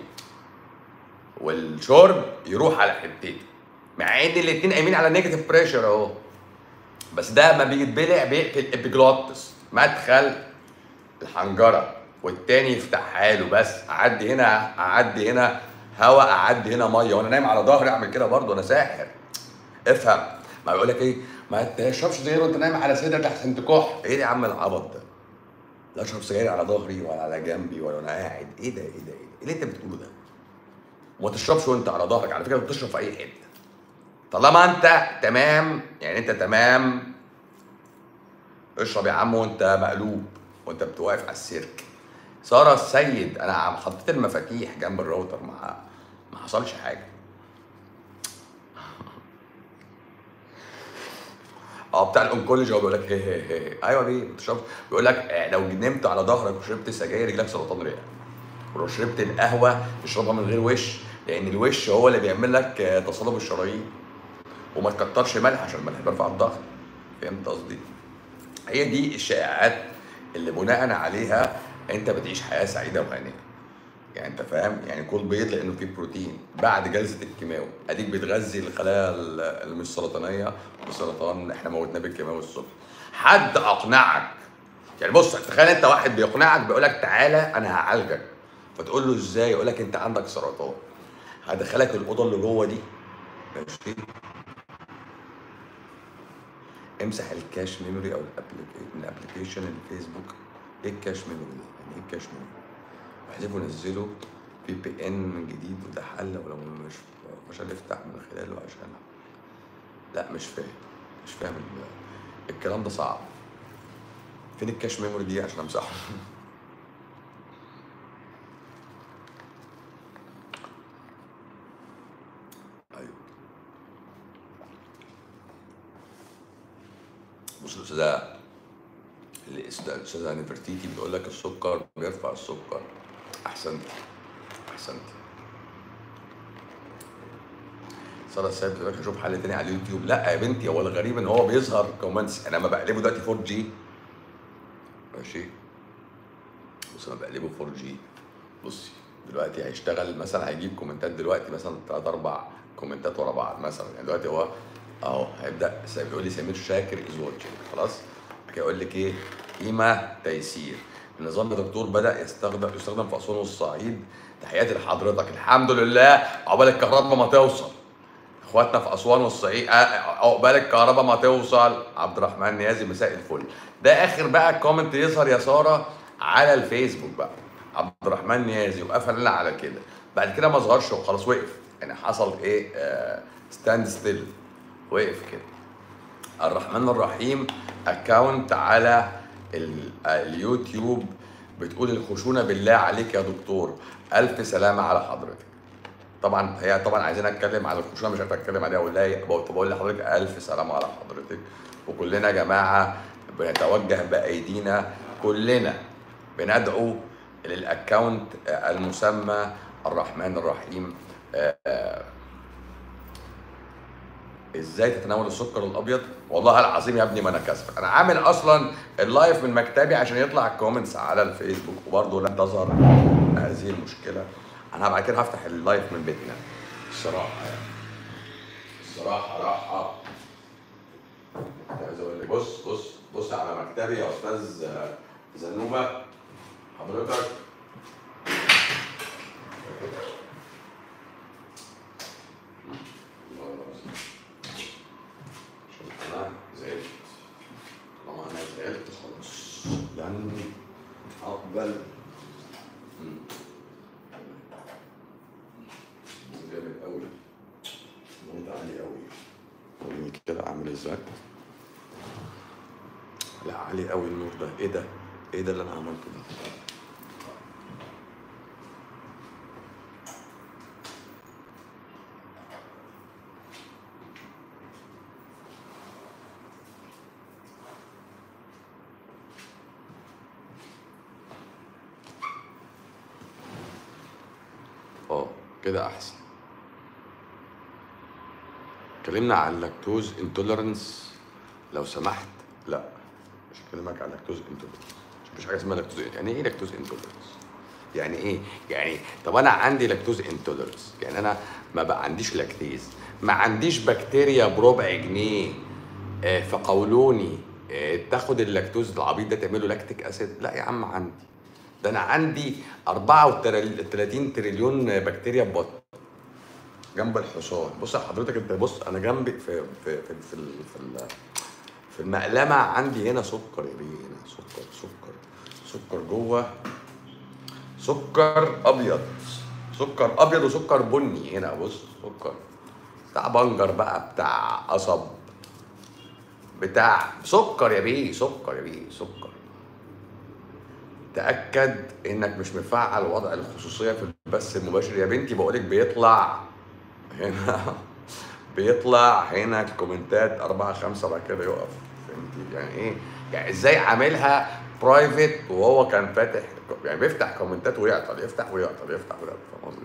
والشرب يروح على حتته مع ان الاتنين قايمين على نيجاتيف بريشر اهو بس ده ما بيتبلع بيقفل الابيجلوتس مدخل الحنجره والتاني يفتحها له بس اعدي هنا اعدي هنا هواء اعدي هنا ميه وانا نايم على ظهري اعمل كده برضه انا ساحر افهم ما بيقول لك ايه ما تشربش سجاير وانت نايم على صدرك احسن تكح ايه يا عم العبط ده لا اشرب سجاير على ظهري ولا على جنبي ولا انا قاعد ايه ده ايه ده ايه ده ايه اللي انت بتقوله ده وما تشربش وانت على ظهرك على فكره بتشرب في اي حته طالما انت تمام يعني انت تمام اشرب يا عم وانت مقلوب وانت بتوقف على السيرك ساره السيد انا عم حطيت المفاتيح جنب الراوتر ما ما حصلش حاجه اه بتاع الانكولوجي هو بيقول لك هي هي هي ايوه بيه ما تشربش بيقول لك لو نمت على ظهرك وشربت سجاير يجيلك سرطان رئه ولو شربت القهوه اشربها من غير وش لان الوش هو اللي بيعمل لك تصلب الشرايين وما تكترش ملح عشان الملح بيرفع الضغط فهمت قصدي؟ هي دي الشائعات اللي بناء عليها انت بتعيش حياه سعيده وهانئه يعني انت فاهم يعني كل بيض لانه فيه بروتين بعد جلسه الكيماوي اديك بتغذي الخلايا اللي مش سرطانيه بسرطان احنا موتناه بالكيماوي الصبح حد اقنعك يعني بص تخيل انت واحد بيقنعك بيقول لك تعالى انا هعالجك فتقول له ازاي يقول لك انت عندك سرطان هدخلك الاوضه اللي جوه دي ماشي امسح الكاش ميموري او من ابلكيشن الفيسبوك ايه الكاش ميموري ده؟ يعني ايه الكاش ميموري؟ واحذفه نزله في بي ان من جديد وده حل ولو مش مش هنفتح من خلاله عشان لا مش فاهم مش فاهم الكلام ده صعب فين الكاش ميموري دي عشان امسحه بص الاستاذه الاستاذه نفرتيتي بتقول لك السكر بيرفع السكر احسنت احسنت ساره السيد بتقول لك اشوف حل تاني على اليوتيوب لا يا بنتي هو الغريب ان هو بيظهر كومنتس انا لما بقلبه دلوقتي 4 جي ماشي بص انا بقلبه 4 جي بصي دلوقتي هيشتغل مثلا هيجيب كومنتات دلوقتي مثلا ثلاث اربع كومنتات ورا بعض مثلا يعني دلوقتي هو اهو هيبدا سا- بيقول لي سمير شاكر از واتشنج خلاص بعد كده يقول لك ايه قيمه تيسير النظام ده دكتور بدا يستخدم يستخدم في اسوان والصعيد تحياتي لحضرتك الحمد لله عقبال الكهرباء ما توصل اخواتنا في اسوان والصعيد آه، عقبال الكهرباء ما توصل عبد الرحمن نيازي مساء الفل ده اخر بقى الكومنت يظهر يا ساره على الفيسبوك بقى عبد الرحمن نيازي وقفل لنا على كده بعد كده ما ظهرش وخلاص وقف يعني حصل ايه ستاند ستيل وقف كده الرحمن الرحيم اكونت على ال- اليوتيوب بتقول الخشونه بالله عليك يا دكتور الف سلامه على حضرتك طبعا هي طبعا عايزين اتكلم على الخشونه مش عارف اتكلم عليها ولا إيه. بقول بقول لحضرتك الف سلامه على حضرتك وكلنا يا جماعه بنتوجه بايدينا كلنا بندعو للاكونت المسمى الرحمن الرحيم آه، آه، ازاي تتناول السكر الابيض والله العظيم يا ابني ما انا كاسف انا عامل اصلا اللايف من مكتبي عشان يطلع الكومنتس على الفيسبوك وبرضه لن تظهر هذه المشكله انا بعد كده هفتح اللايف من بيتنا الصراحه يعني الصراحه راحه كنت عايز اقول لك بص بص بص على مكتبي يا استاذ زنوبه حضرتك الله العظيم. عشان انا زعلت طالما انا زعلت خلاص لن اقبل مم. جامد قوي النور ده عالي قوي وريني كده عامل ازاي لا عالي قوي النور ده ايه ده ايه ده اللي انا عملته ده اه كده احسن اتكلمنا عن اللاكتوز انتوليرنس لو سمحت لا مش هكلمك عن لاكتوز انتوليرنس مفيش حاجه اسمها لاكتوز يعني ايه لاكتوز انتوليرنس يعني ايه يعني طب انا عندي لاكتوز انتوليرنس يعني انا ما بقى عنديش لاكتيز ما عنديش بكتيريا بربع جنيه آه، في قولوني آه، تاخد اللاكتوز العبيط ده تعمله لاكتيك اسيد لا يا عم عندي ده انا عندي 34 تريليون بكتيريا في بطن جنب الحصان بص يا حضرتك انت بص انا جنبي في في في في, ال- في, ال- في المقلمه عندي هنا سكر يا بيه هنا سكر سكر سكر جوه سكر ابيض سكر ابيض وسكر بني هنا بص سكر بتاع بنجر بقى بتاع قصب بتاع سكر يا بيه سكر يا بيه سكر تأكد انك مش مفعل وضع الخصوصية في البث المباشر يا بنتي بقولك بيطلع هنا بيطلع هنا الكومنتات أربعة خمسة بعد كده يقف فهمتي يعني ايه؟ يعني ازاي عاملها برايفت وهو كان فاتح يعني بيفتح كومنتات ويعطل يفتح ويعطل يفتح ويعطل فاهم قصدي؟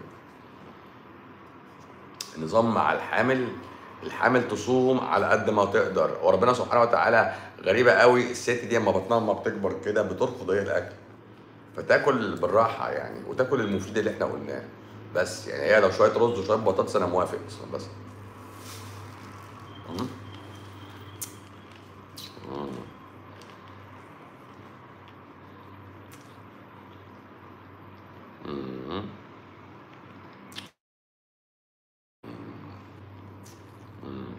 النظام مع الحامل الحامل تصوم على قد ما تقدر وربنا سبحانه وتعالى غريبه قوي الست دي اما بطنها ما بتكبر كده بترفض هي الاكل فتاكل بالراحه يعني وتاكل المفيد اللي احنا قلناه بس يعني هي لو شويه رز وشويه بطاطس انا موافق اصلا بس مم. مم. مم. مم.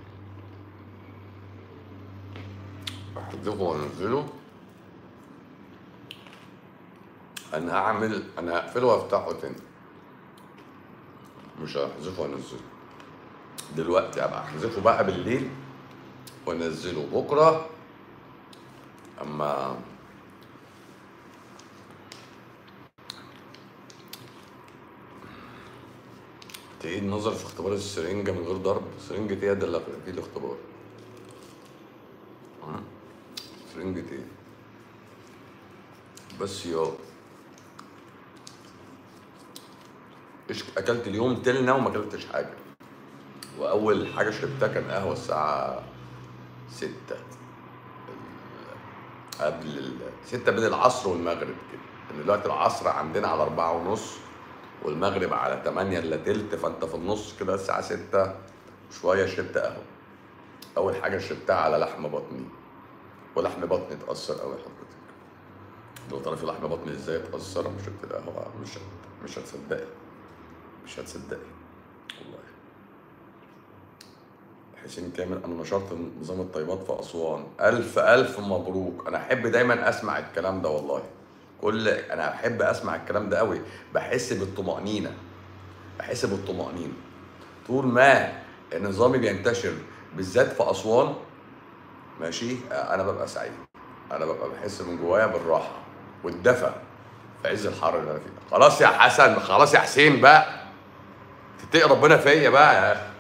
احذفه وانزله انا اعمل انا هقفله وافتحه تاني مش هحذفه وانزله دلوقتي ابقى احذفه بقى بالليل وانزله بكره اما تعيد نظر في اختبار السرنجة من غير ضرب سرنجة ايه ده اللي في الاختبار ها؟ سرنجة ايه بس يا ايش اكلت اليوم تلنا وما اكلتش حاجة واول حاجه شربتها كان قهوه الساعه 6 قبل ال... 6 بين العصر والمغرب كده ان دلوقتي العصر عندنا على 4 ونص والمغرب على 8 الا تلت فانت في النص كده الساعه 6 شويه شربت قهوه اول حاجه شربتها على لحم بطني ولحم بطني اتاثر قوي حضرتك لو تعرفي لحم بطني ازاي اتاثر لما شربت القهوه مش هت- مش هتصدقي مش هتصدقي والله حسين كامل انا نشرت نظام الطيبات في اسوان الف الف مبروك انا احب دايما اسمع الكلام ده والله كل انا احب اسمع الكلام ده قوي بحس بالطمانينه بحس بالطمانينه طول ما نظامي بينتشر بالذات في اسوان ماشي انا ببقى سعيد انا ببقى بحس من جوايا بالراحه والدفى في عز الحر اللي انا فيه خلاص يا حسن خلاص يا حسين بقى تتقي ربنا فيا بقى يا اخي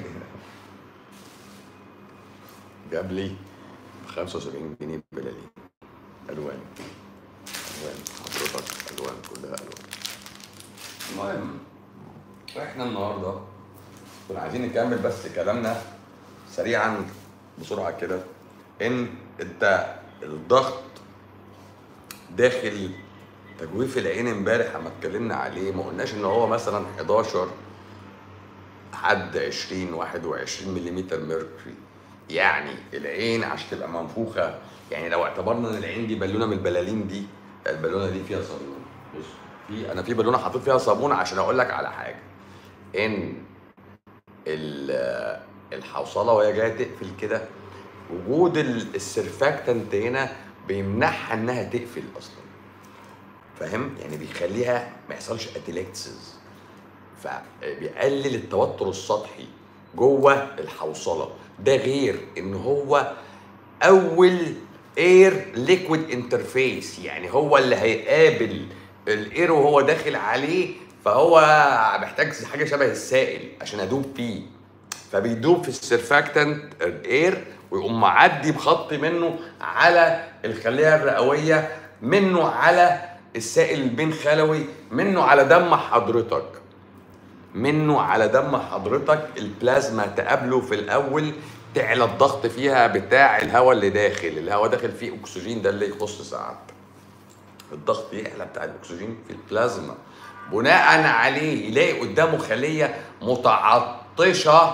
جاب لي ب 75 جنيه بلالين الوان الوان حضرتك الوان كلها الوان المهم احنا النهارده كنا عايزين نكمل بس كلامنا سريعا بسرعه كده ان انت الضغط داخل تجويف العين امبارح لما اتكلمنا عليه ما قلناش ان هو مثلا 11 حد 20 21 ملم ميركوري يعني العين عشان تبقى منفوخه يعني لو اعتبرنا ان العين دي بالونه من البلالين دي البالونه دي فيها صابون بص في انا في بالونه حاطط فيها صابون عشان اقول لك على حاجه ان ال- الحوصله وهي جايه تقفل كده وجود ال- السرفاكتنت هنا بيمنعها انها تقفل اصلا فاهم يعني بيخليها ما يحصلش اتيلكتسز فبيقلل التوتر السطحي جوه الحوصله ده غير ان هو اول اير ليكويد انترفيس يعني هو اللي هيقابل الاير وهو داخل عليه فهو محتاج حاجه شبه السائل عشان ادوب فيه فبيدوب في السرفاكتنت الاير ويقوم معدي بخط منه على الخليه الرئويه منه على السائل البين خلوي منه على دم حضرتك منه على دم حضرتك البلازما تقابله في الاول تعلى الضغط فيها بتاع الهواء اللي داخل الهواء داخل فيه اكسجين ده اللي يخص سعادتك الضغط يعلى بتاع الاكسجين في البلازما بناء عليه يلاقي قدامه خليه متعطشه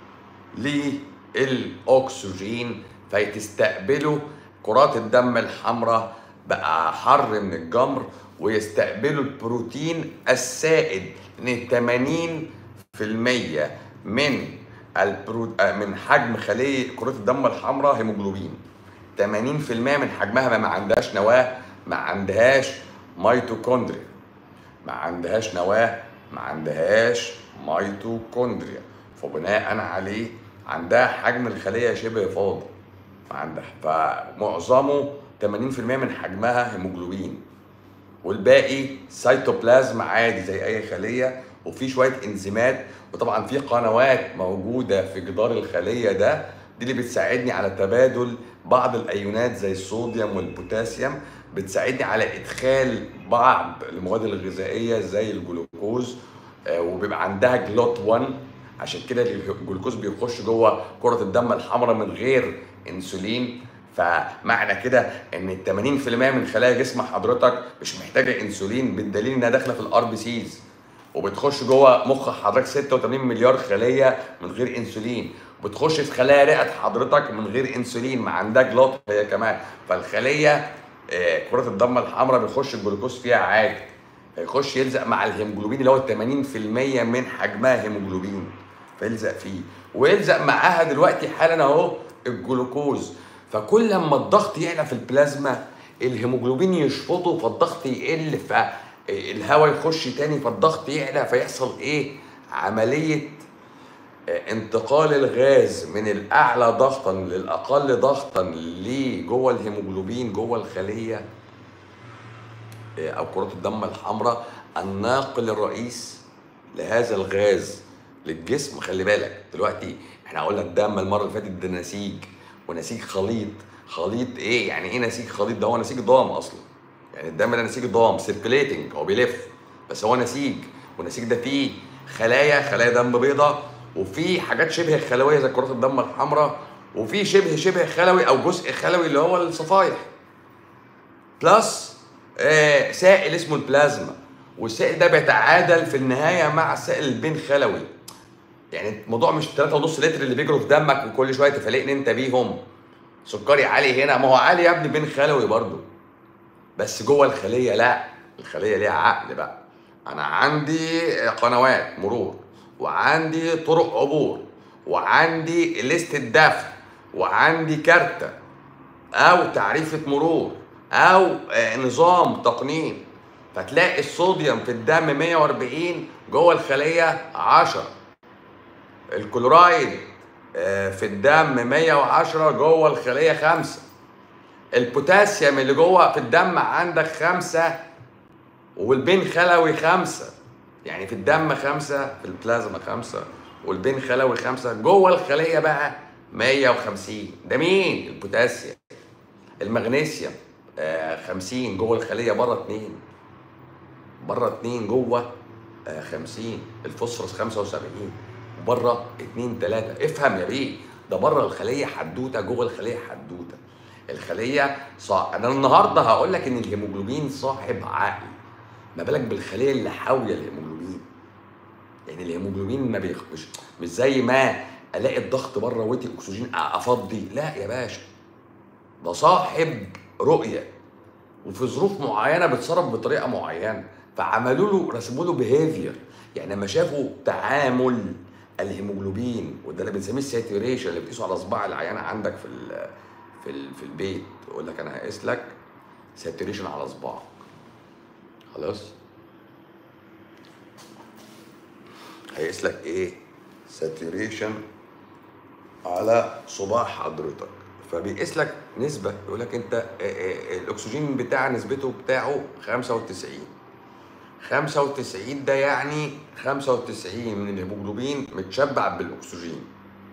للاكسجين فتستقبله كرات الدم الحمراء بقى حر من الجمر ويستقبلوا البروتين السائد ان 80% من البرو... آه، من حجم خليه كرات الدم الحمراء هيموجلوبين 80% من حجمها ما عندهاش نواه ما عندهاش ميتوكوندريا ما عندهاش نواه ما عندهاش ميتوكوندريا فبناء عليه عندها حجم الخليه شبه فاضي ما عندها فمعظمه 80% من حجمها هيموجلوبين والباقي سيتوبلازم عادي زي اي خليه وفي شويه انزيمات وطبعا في قنوات موجوده في جدار الخليه ده دي اللي بتساعدني على تبادل بعض الايونات زي الصوديوم والبوتاسيوم بتساعدني على ادخال بعض المواد الغذائيه زي الجلوكوز آه، وبيبقى عندها جلوت 1 عشان كده الجلوكوز بيخش جوه كره الدم الحمراء من غير انسولين فمعنى كده ان 80% من خلايا جسم حضرتك مش محتاجه انسولين بالدليل انها داخله في الار بي سيز وبتخش جوه مخ حضرتك 86 مليار خليه من غير انسولين وبتخش في خلايا رئه حضرتك من غير انسولين ما عندها جلوت هي كمان فالخليه آه، كرة الدم الحمراء بيخش الجلوكوز فيها عادي هيخش يلزق مع الهيموجلوبين اللي هو 80% من حجمها هيموجلوبين فيلزق فيه ويلزق معاها دلوقتي حالا اهو الجلوكوز فكل لما الضغط يعلى في البلازما الهيموجلوبين يشفطه فالضغط يقل فالهواء يخش تاني فالضغط يعلى فيحصل ايه عمليه انتقال الغاز من الاعلى ضغطا للاقل ضغطا لجوه الهيموجلوبين جوه الخليه او كرات الدم الحمراء الناقل الرئيس لهذا الغاز للجسم خلي بالك دلوقتي احنا قلنا الدم المره اللي فاتت ده نسيج ونسيج خليط خليط ايه يعني ايه نسيج خليط ده هو نسيج ضام اصلا يعني الدم ده نسيج ضام سيركليتنج هو بيلف بس هو نسيج والنسيج ده فيه خلايا خلايا دم بيضاء وفي حاجات شبه خلويه زي كرات الدم الحمراء وفي شبه شبه خلوي او جزء خلوي اللي هو الصفائح بلس آه سائل اسمه البلازما والسائل ده بيتعادل في النهايه مع السائل البين خلوي يعني الموضوع مش 3.5 لتر اللي بيجروا في دمك وكل شويه تفلقني انت بيهم سكري عالي هنا ما هو عالي يا ابني بين خلوي برضه بس جوه الخليه لا الخليه ليها عقل بقى انا عندي قنوات مرور وعندي طرق عبور وعندي ليست الدفع وعندي كارتة او تعريفة مرور او آه، نظام تقنين فتلاقي الصوديوم في الدم 140 جوه الخلية 10 الكلورايد آه، في الدم 110 جوه الخلية 5 البوتاسيوم اللي جوه في الدم عندك 5 والبين خلوي 5 يعني في الدم 5 في البلازما 5 والبين خلوي 5 جوه الخلية بقى 150 ده مين البوتاسيوم المغنيسيوم آه 50 جوه الخلية بره 2 بره 2 جوه آه 50 الفوسفورس 75 بره 2 3 افهم يا بيه ده بره الخليه حدوته جوه الخليه حدوته الخليه صح انا النهارده هقول لك ان الهيموجلوبين صاحب عقل ما بالك بالخليه اللي حاويه الهيموجلوبين يعني الهيموجلوبين ما بيخ... مش مش زي ما الاقي الضغط بره وتي اكسجين افضي لا يا باشا ده صاحب رؤيه وفي ظروف معينه بيتصرف بطريقه معينه فعملوا له رسموا له بيهيفير يعني لما شافوا تعامل الهيموجلوبين وده اللي بنسميه الساتوريشن اللي بتقيسه على صباع العيان عندك في ال في ال في البيت يقول لك انا هقيس لك ساتوريشن على صباعك خلاص هيقيس لك ايه ساتوريشن على صباع حضرتك فبيقيس لك نسبه يقول لك انت آه، آه، الاكسجين بتاع نسبته بتاعه 95 95 ده يعني 95 من الهيموجلوبين متشبع بالاكسجين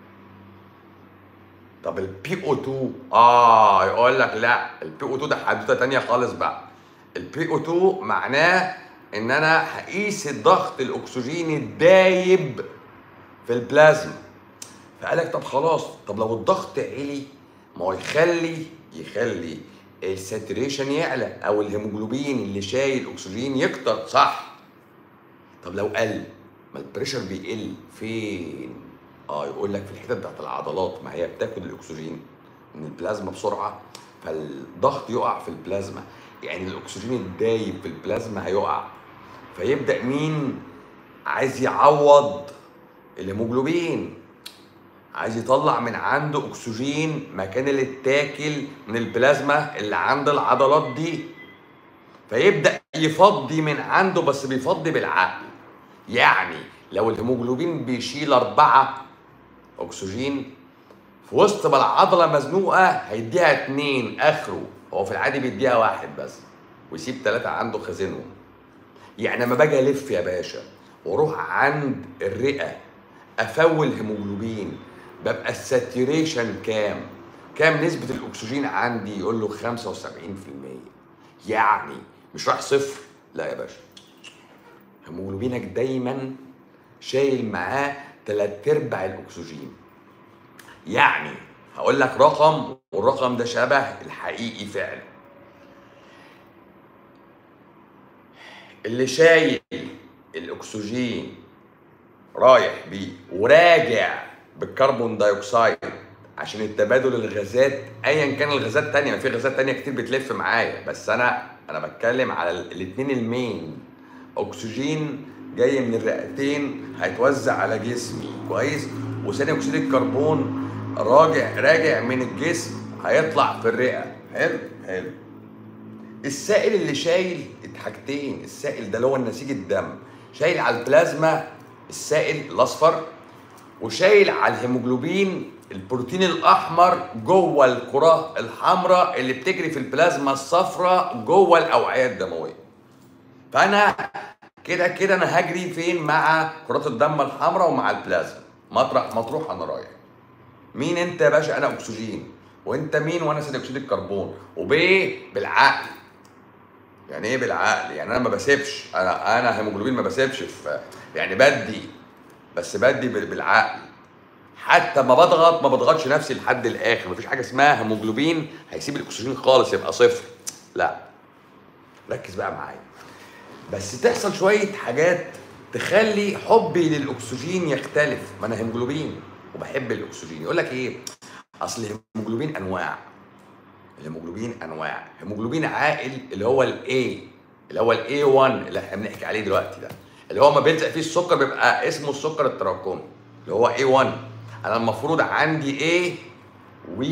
طب البي او 2 اه يقول لك لا البي او 2 ده حدوته تانية خالص بقى البي او 2 معناه ان انا هقيس الضغط الاكسجيني الدايب في البلازما فقال لك طب خلاص طب لو الضغط عالي ما هو يخلي يخلي الساتوريشن يعلى او الهيموجلوبين اللي شايل اكسجين يكتر صح طب لو قل ما البريشر بيقل فين اه يقول لك في الحتت بتاعت العضلات ما هي بتاخد الاكسجين من البلازما بسرعه فالضغط يقع في البلازما يعني الاكسجين الدايب في البلازما هيقع فيبدا مين عايز يعوض الهيموجلوبين عايز يطلع من عنده اكسجين مكان اللي اتاكل من البلازما اللي عند العضلات دي فيبدا يفضي من عنده بس بيفضي بالعقل يعني لو الهيموجلوبين بيشيل أربعة أكسجين في وسط ما العضلة مزنوقة هيديها اتنين آخره هو في العادي بيديها واحد بس ويسيب ثلاثة عنده خزينهم يعني لما باجي ألف يا باشا وأروح عند الرئة أفول هيموجلوبين ببقى الساتوريشن كام؟ كام نسبة الأكسجين عندي؟ يقول له 75% يعني مش راح صفر لا يا باشا هيموجلوبينك دايما شايل معاه تلات ارباع الاكسجين يعني هقول لك رقم والرقم ده شبه الحقيقي فعلا اللي شايل الاكسجين رايح بيه وراجع بالكربون دايوكسيد عشان التبادل الغازات ايا كان الغازات التانية في غازات تانية كتير بتلف معايا بس انا انا بتكلم على الاثنين المين اكسجين جاي من الرئتين هيتوزع على جسمي كويس وثاني اكسيد الكربون راجع راجع من الجسم هيطلع في الرئه حلو حلو السائل اللي شايل حاجتين السائل ده اللي هو نسيج الدم شايل على البلازما السائل الاصفر وشايل على الهيموجلوبين البروتين الاحمر جوه الكره الحمراء اللي بتجري في البلازما الصفراء جوه الاوعيه الدمويه فانا كده كده انا هجري فين مع كرات الدم الحمراء ومع البلازما مطرح مطروح انا رايح مين انت يا باشا انا اكسجين وانت مين وانا ثاني اكسيد الكربون وبايه بالعقل يعني ايه بالعقل يعني انا ما بسيبش انا انا هيموجلوبين ما بسيبش في يعني بدي بس بدي بال- بالعقل حتى ما بضغط ما بضغطش نفسي لحد الاخر مفيش حاجه اسمها هيموجلوبين هيسيب الاكسجين خالص يبقى صفر لا ركز بقى معايا بس تحصل شويه حاجات تخلي حبي للاكسجين يختلف ما انا هيموجلوبين وبحب الاكسجين يقول لك ايه اصل الهيموجلوبين انواع الهيموجلوبين انواع هيموجلوبين عاقل اللي هو الاي اللي هو الاي 1 اللي احنا بنحكي عليه دلوقتي ده اللي هو ما بيلزق فيه السكر بيبقى اسمه السكر التراكمي اللي هو اي 1 انا المفروض عندي ايه و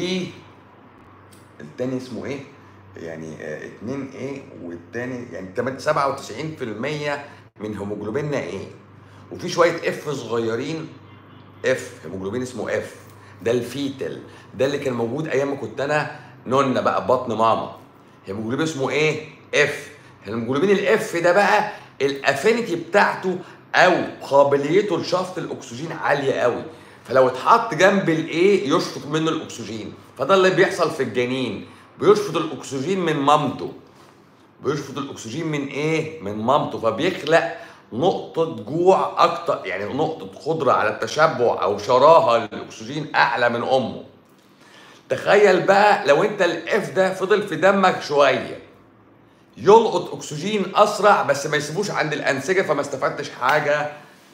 التاني اسمه ايه يعني آه، اتنين ايه والتاني يعني تمن- 97% من هيموجلوبيننا ايه وفي شويه اف صغيرين اف هيموجلوبين اسمه اف ده الفيتل ده اللي كان موجود ايام ما كنت انا نونه بقى بطن ماما هيموجلوبين اسمه ايه اف هيموجلوبين الاف ده بقى الافينيتي بتاعته او قابليته لشفط الاكسجين عاليه قوي فلو اتحط جنب الايه يشفط منه الاكسجين فده اللي بيحصل في الجنين بيشفط الاكسجين من مامته بيشفط الاكسجين من ايه من مامته فبيخلق نقطة جوع أكتر يعني نقطة قدرة على التشبع أو شراهة للأكسجين أعلى من أمه. تخيل بقى لو أنت الإف ده فضل في دمك شوية يلقط أكسجين أسرع بس ما يسيبوش عند الأنسجة فما استفدتش حاجة آه،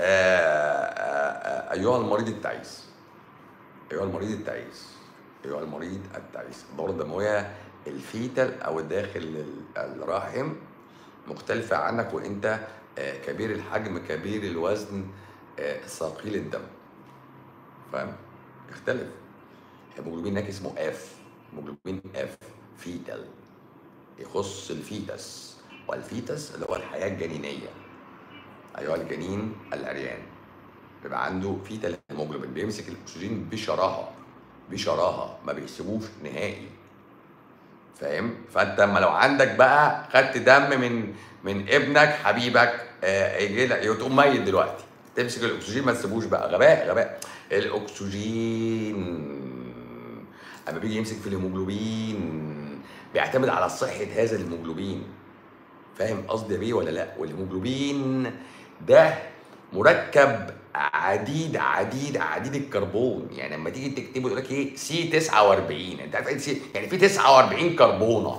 آه، آه، أيها المريض التعيس. أيها المريض التعيس. أيها المريض التعيس. الدورة الدموية الفيتال أو داخل الرحم مختلفة عنك وأنت آه، كبير الحجم كبير الوزن آه، ثقيل الدم فاهم يختلف هيموجلوبين هناك اسمه اف هيموجلوبين اف فيتال يخص الفيتس والفيتس اللي هو الحياه الجنينيه ايها الجنين العريان بيبقى عنده فيتال هيموجلوبين بيمسك الاكسجين بشراهه بشراهه ما بيسيبوش نهائي فاهم فانت اما لو عندك بقى خدت دم من من ابنك حبيبك آه، يجي لك تقوم ميت دلوقتي تمسك الاكسجين ما تسيبوش بقى غباء غباء الاكسجين اما بيجي يمسك في الهيموجلوبين بيعتمد على صحه هذا الهيموجلوبين فاهم قصدي بيه ولا لا والهيموجلوبين ده مركب عديد عديد عديد الكربون يعني لما تيجي تكتبه يقول لك ايه سي 49 انت عارف ايه سي يعني في 49 كربونه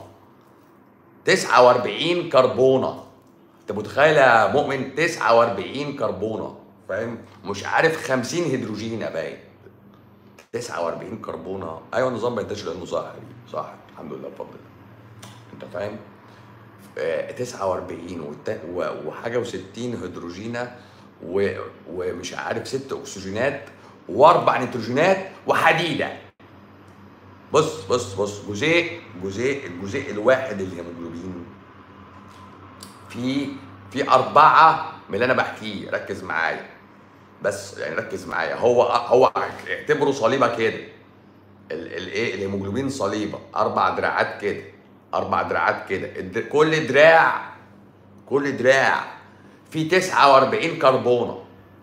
49 كربونه انت متخيل يا مؤمن 49 كربونه فاهم مش عارف 50 هيدروجين باين 49 كربونه ايوه النظام ما ينتجش لانه صح صح الحمد لله بفضل الله انت فاهم آه، 49 والت- و- وحاجه و60 هيدروجينه و- ومش عارف ست اكسجينات واربع نيتروجينات وحديده بص بص بص جزيء جزيء الجزيء الواحد الهيموجلوبين في في أربعة من اللي أنا بحكيه ركز معايا بس يعني ركز معايا هو هو اعتبره صليبة كده الايه الهيموجلوبين صليبة أربع دراعات كده أربع دراعات كده الد- كل دراع كل دراع فيه 49 كربونة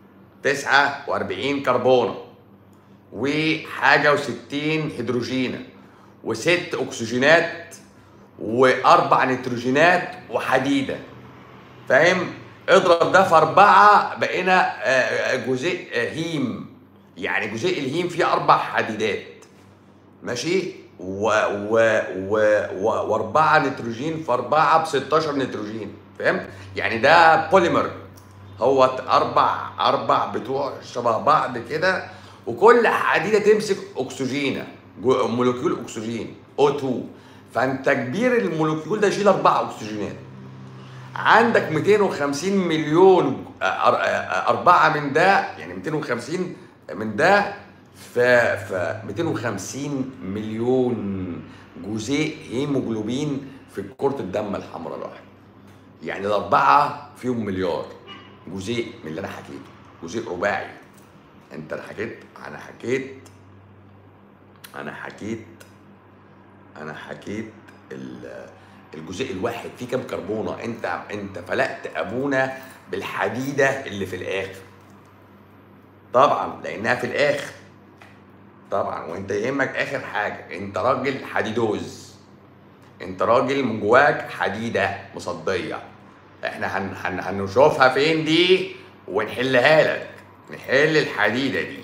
49 كربونة وحاجة و60 هيدروجينة وست أكسجينات وأربع نيتروجينات وحديدة فاهم؟ اضرب ده في أربعة بقينا آه، جزيء آه، هيم يعني جزيء الهيم فيه أربع حديدات ماشي و و و و واربعه نيتروجين في اربعه ب 16 نيتروجين فهمت؟ يعني ده بوليمر هو اربع اربع بتوع شبه بعض كده وكل حديده تمسك اكسجينه جو- مولكيول اكسجين O2 فانت كبير المولكيول ده يشيل اربع اكسجينات عندك 250 مليون أر- أر- أربعة من ده يعني 250 من ده ف ف 250 مليون جزيء هيموجلوبين في كرة الدم الحمراء الواحدة يعني الأربعة فيهم مليار جزيء من اللي أنا حكيته جزيء رباعي أنت حكيت أنا حكيت أنا حكيت انا حكيت ال- الجزء الواحد فيه كام كربونه انت انت فلقت ابونا بالحديده اللي في الاخر طبعا لانها في الاخر طبعا وانت يهمك اخر حاجه انت راجل حديدوز انت راجل من جواك حديده مصديه احنا هن هن هنشوفها فين دي ونحلها لك نحل الحديده دي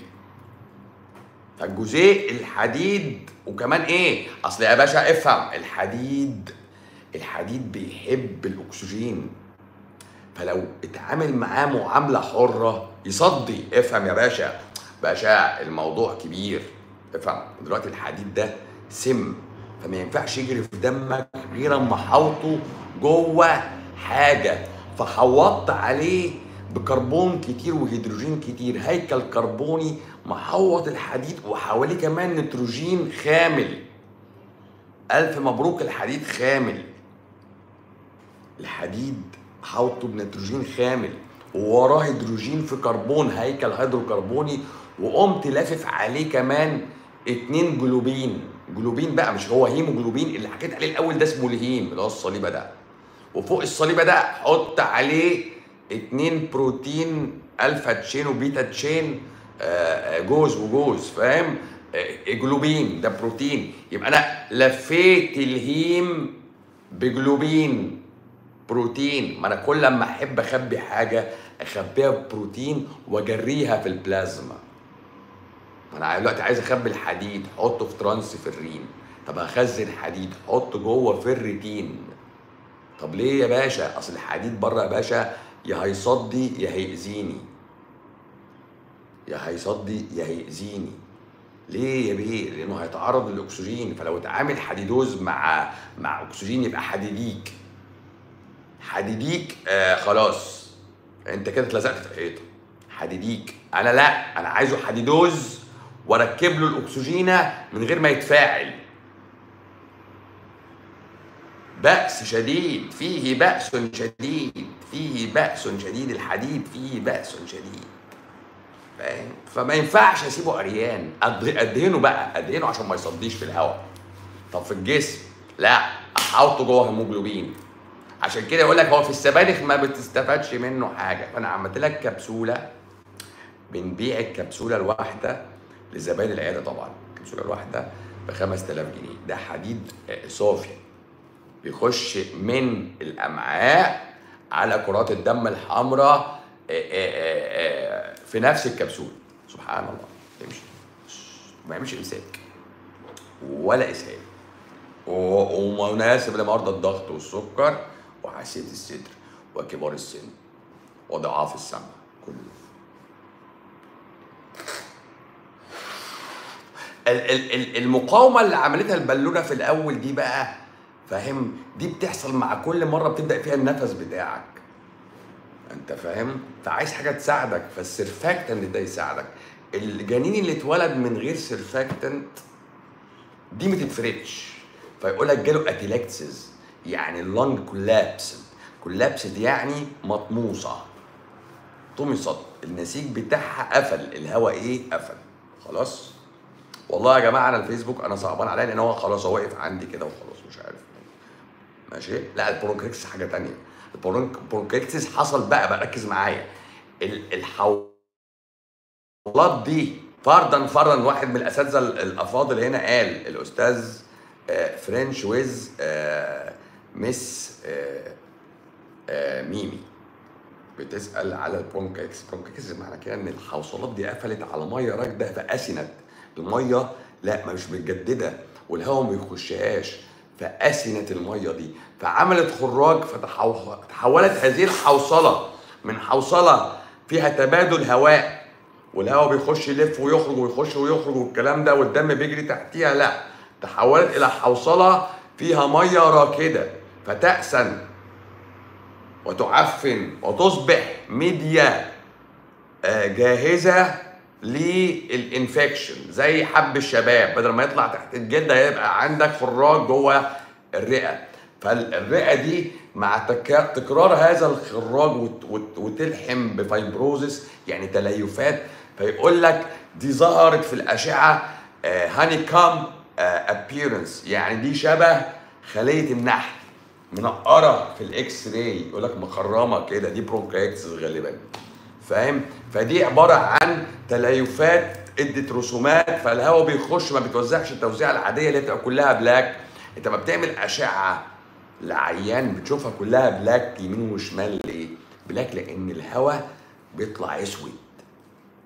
فالجزيء الحديد وكمان ايه اصل يا باشا افهم الحديد الحديد بيحب الاكسجين فلو اتعامل معاه معامله حره يصدي افهم يا باشا باشا الموضوع كبير افهم دلوقتي الحديد ده سم فما ينفعش يجري في دمك غير اما احوطه جوه حاجه فحوطت عليه بكربون كتير وهيدروجين كتير هيكل كربوني محوط الحديد وحواليه كمان نيتروجين خامل الف مبروك الحديد خامل الحديد حوطه بنيتروجين خامل ووراه هيدروجين في كربون هيكل هيدروكربوني وقمت لافف عليه كمان اتنين جلوبين جلوبين بقى مش هو هيموجلوبين اللي حكيت عليه الاول ده اسمه الهيم اللي هو الصليبه ده وفوق الصليبه ده حط عليه اتنين بروتين الفا تشين وبيتا تشين آه، جوز وجوز فاهم آه، جلوبين ده بروتين يبقى انا لفيت الهيم بجلوبين بروتين ما انا كل لما احب اخبي حاجه اخبيها ببروتين واجريها في البلازما ما انا دلوقتي عايز اخبي الحديد حطه في ترانسفيرين طب هخزن حديد حطه جوه فيرتين طب ليه يا باشا اصل الحديد بره يا باشا يا هيصدي يا هيأذيني يا هيصدي يا هيأذيني ليه يا بيه؟ لانه هيتعرض للاكسجين فلو اتعامل حديدوز مع مع اكسجين يبقى حديديك حديديك آه خلاص انت كده اتلزقت في الحيطه حديديك انا لا انا عايزه حديدوز واركب له الاكسجينه من غير ما يتفاعل بأس شديد فيه بأس شديد فيه بأس شديد الحديد فيه بأس شديد فاهم فما ينفعش اسيبه عريان أد- ادهنه بقى ادهنه عشان ما يصديش في الهواء طب في الجسم لا احوطه جوه هيموجلوبين عشان كده يقول لك هو في السبانخ ما بتستفادش منه حاجه فانا عملت لك كبسوله بنبيع الكبسوله الواحده لزبائن العياده طبعا الكبسوله الواحده ب 5000 جنيه ده حديد آه، صافي بيخش من الامعاء على كرات الدم الحمراء آه، آه، آه، في نفس الكبسوله سبحان الله يمشي ما يعملش امساك ولا اسهال و- ومناسب لمرضى الضغط والسكر وحساسيه الصدر وكبار السن وضعاف السمع كله ال- ال- ال- المقاومه اللي عملتها البالونه في الاول دي بقى فاهم دي بتحصل مع كل مره بتبدا فيها النفس بتاعك انت فاهم فعايز حاجه تساعدك فالسرفاكتنت ده يساعدك الجنين اللي اتولد من غير سرفاكتنت دي ما تتفردش فيقول لك جاله اتيلاكسز يعني اللنج كولابس كولابس دي يعني مطموسه طمست النسيج بتاعها قفل الهواء ايه قفل خلاص والله يا جماعه انا الفيسبوك انا صعبان عليا لان هو خلاص هو واقف عندي كده وخلاص مش عارف ماشي لا البرونكريكس حاجه تانية البرونك- البرونكريكس حصل بقى بقى ركز معايا ال- الحولات دي فردا فردا واحد من الاساتذه ال- الافاضل هنا قال الاستاذ آه، فرنش ويز آه، مس آه، آه، ميمي بتسال على البرونكاكس البرونكاكس معنى كده ان الحوصلات دي قفلت على ميه راكده فاسنت الميه لا مش متجدده والهواء ما بيخشهاش فاسنت الميه دي فعملت خراج فتحولت هذه الحوصله من حوصله فيها تبادل هواء والهواء بيخش يلف ويخرج ويخش ويخرج والكلام ده والدم بيجري تحتيها لا تحولت الى حوصله فيها ميه راكده فتأسن وتعفن وتصبح ميديا آه، جاهزه للانفكشن زي حب الشباب بدل ما يطلع تحت الجلد هيبقى عندك خراج جوه الرئه فالرئه دي مع تك- تكرار هذا الخراج وت- وت- وتلحم بفايبروزس يعني تليفات فيقول لك دي ظهرت في الاشعه هاني كام ابييرنس يعني دي شبه خليه النحل منقره في الاكس راي يقول لك مخرمه كده دي برونكايتس غالبا فاهم فدي عباره عن تليفات ادت رسومات فالهواء بيخش ما بيتوزعش التوزيعه العاديه اللي بتبقى كلها بلاك انت ما بتعمل اشعه لعيان بتشوفها كلها بلاك يمين وشمال ليه؟ بلاك لان الهواء بيطلع اسود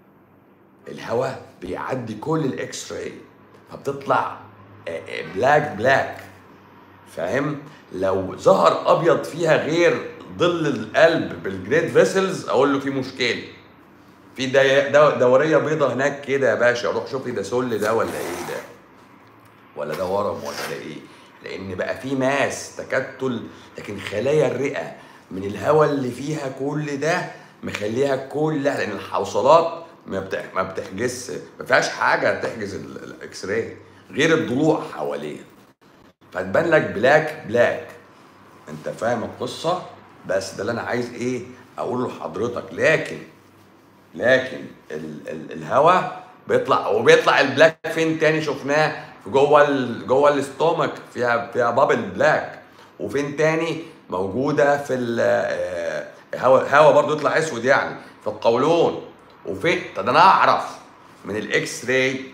الهواء بيعدي كل الاكس راي فبتطلع بلاك بلاك فاهم لو ظهر ابيض فيها غير ظل القلب بالجريد فيسلز اقول له في مشكله في دي- دو- دوريه بيضه هناك كده يا باشا روح شوف لي ده سل ده ولا ايه ده ولا ده ورم ولا ده ايه لان بقى في ماس تكتل لكن خلايا الرئه من الهواء اللي فيها كل ده مخليها كلها لان الحوصلات ما بتح... ما بتحجزش ما فيهاش حاجه تحجز ال- الاكس راي غير الضلوع حواليها فتبان لك بلاك بلاك انت فاهم القصه بس ده اللي انا عايز ايه اقوله لحضرتك لكن لكن ال ال الهواء بيطلع وبيطلع البلاك فين تاني شفناه في جوه ال جوه الاستومك فيها فيها بابل بلاك وفين تاني موجوده في ال آه، هوا هوا برضو يطلع اسود يعني في القولون وفين طب انا اعرف من الاكس راي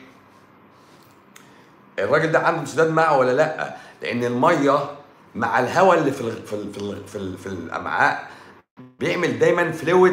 الراجل ده عنده انسداد معه ولا لا لان الميه مع الهواء اللي في ال في ال في ال في, ال في الامعاء بيعمل دايما فلويد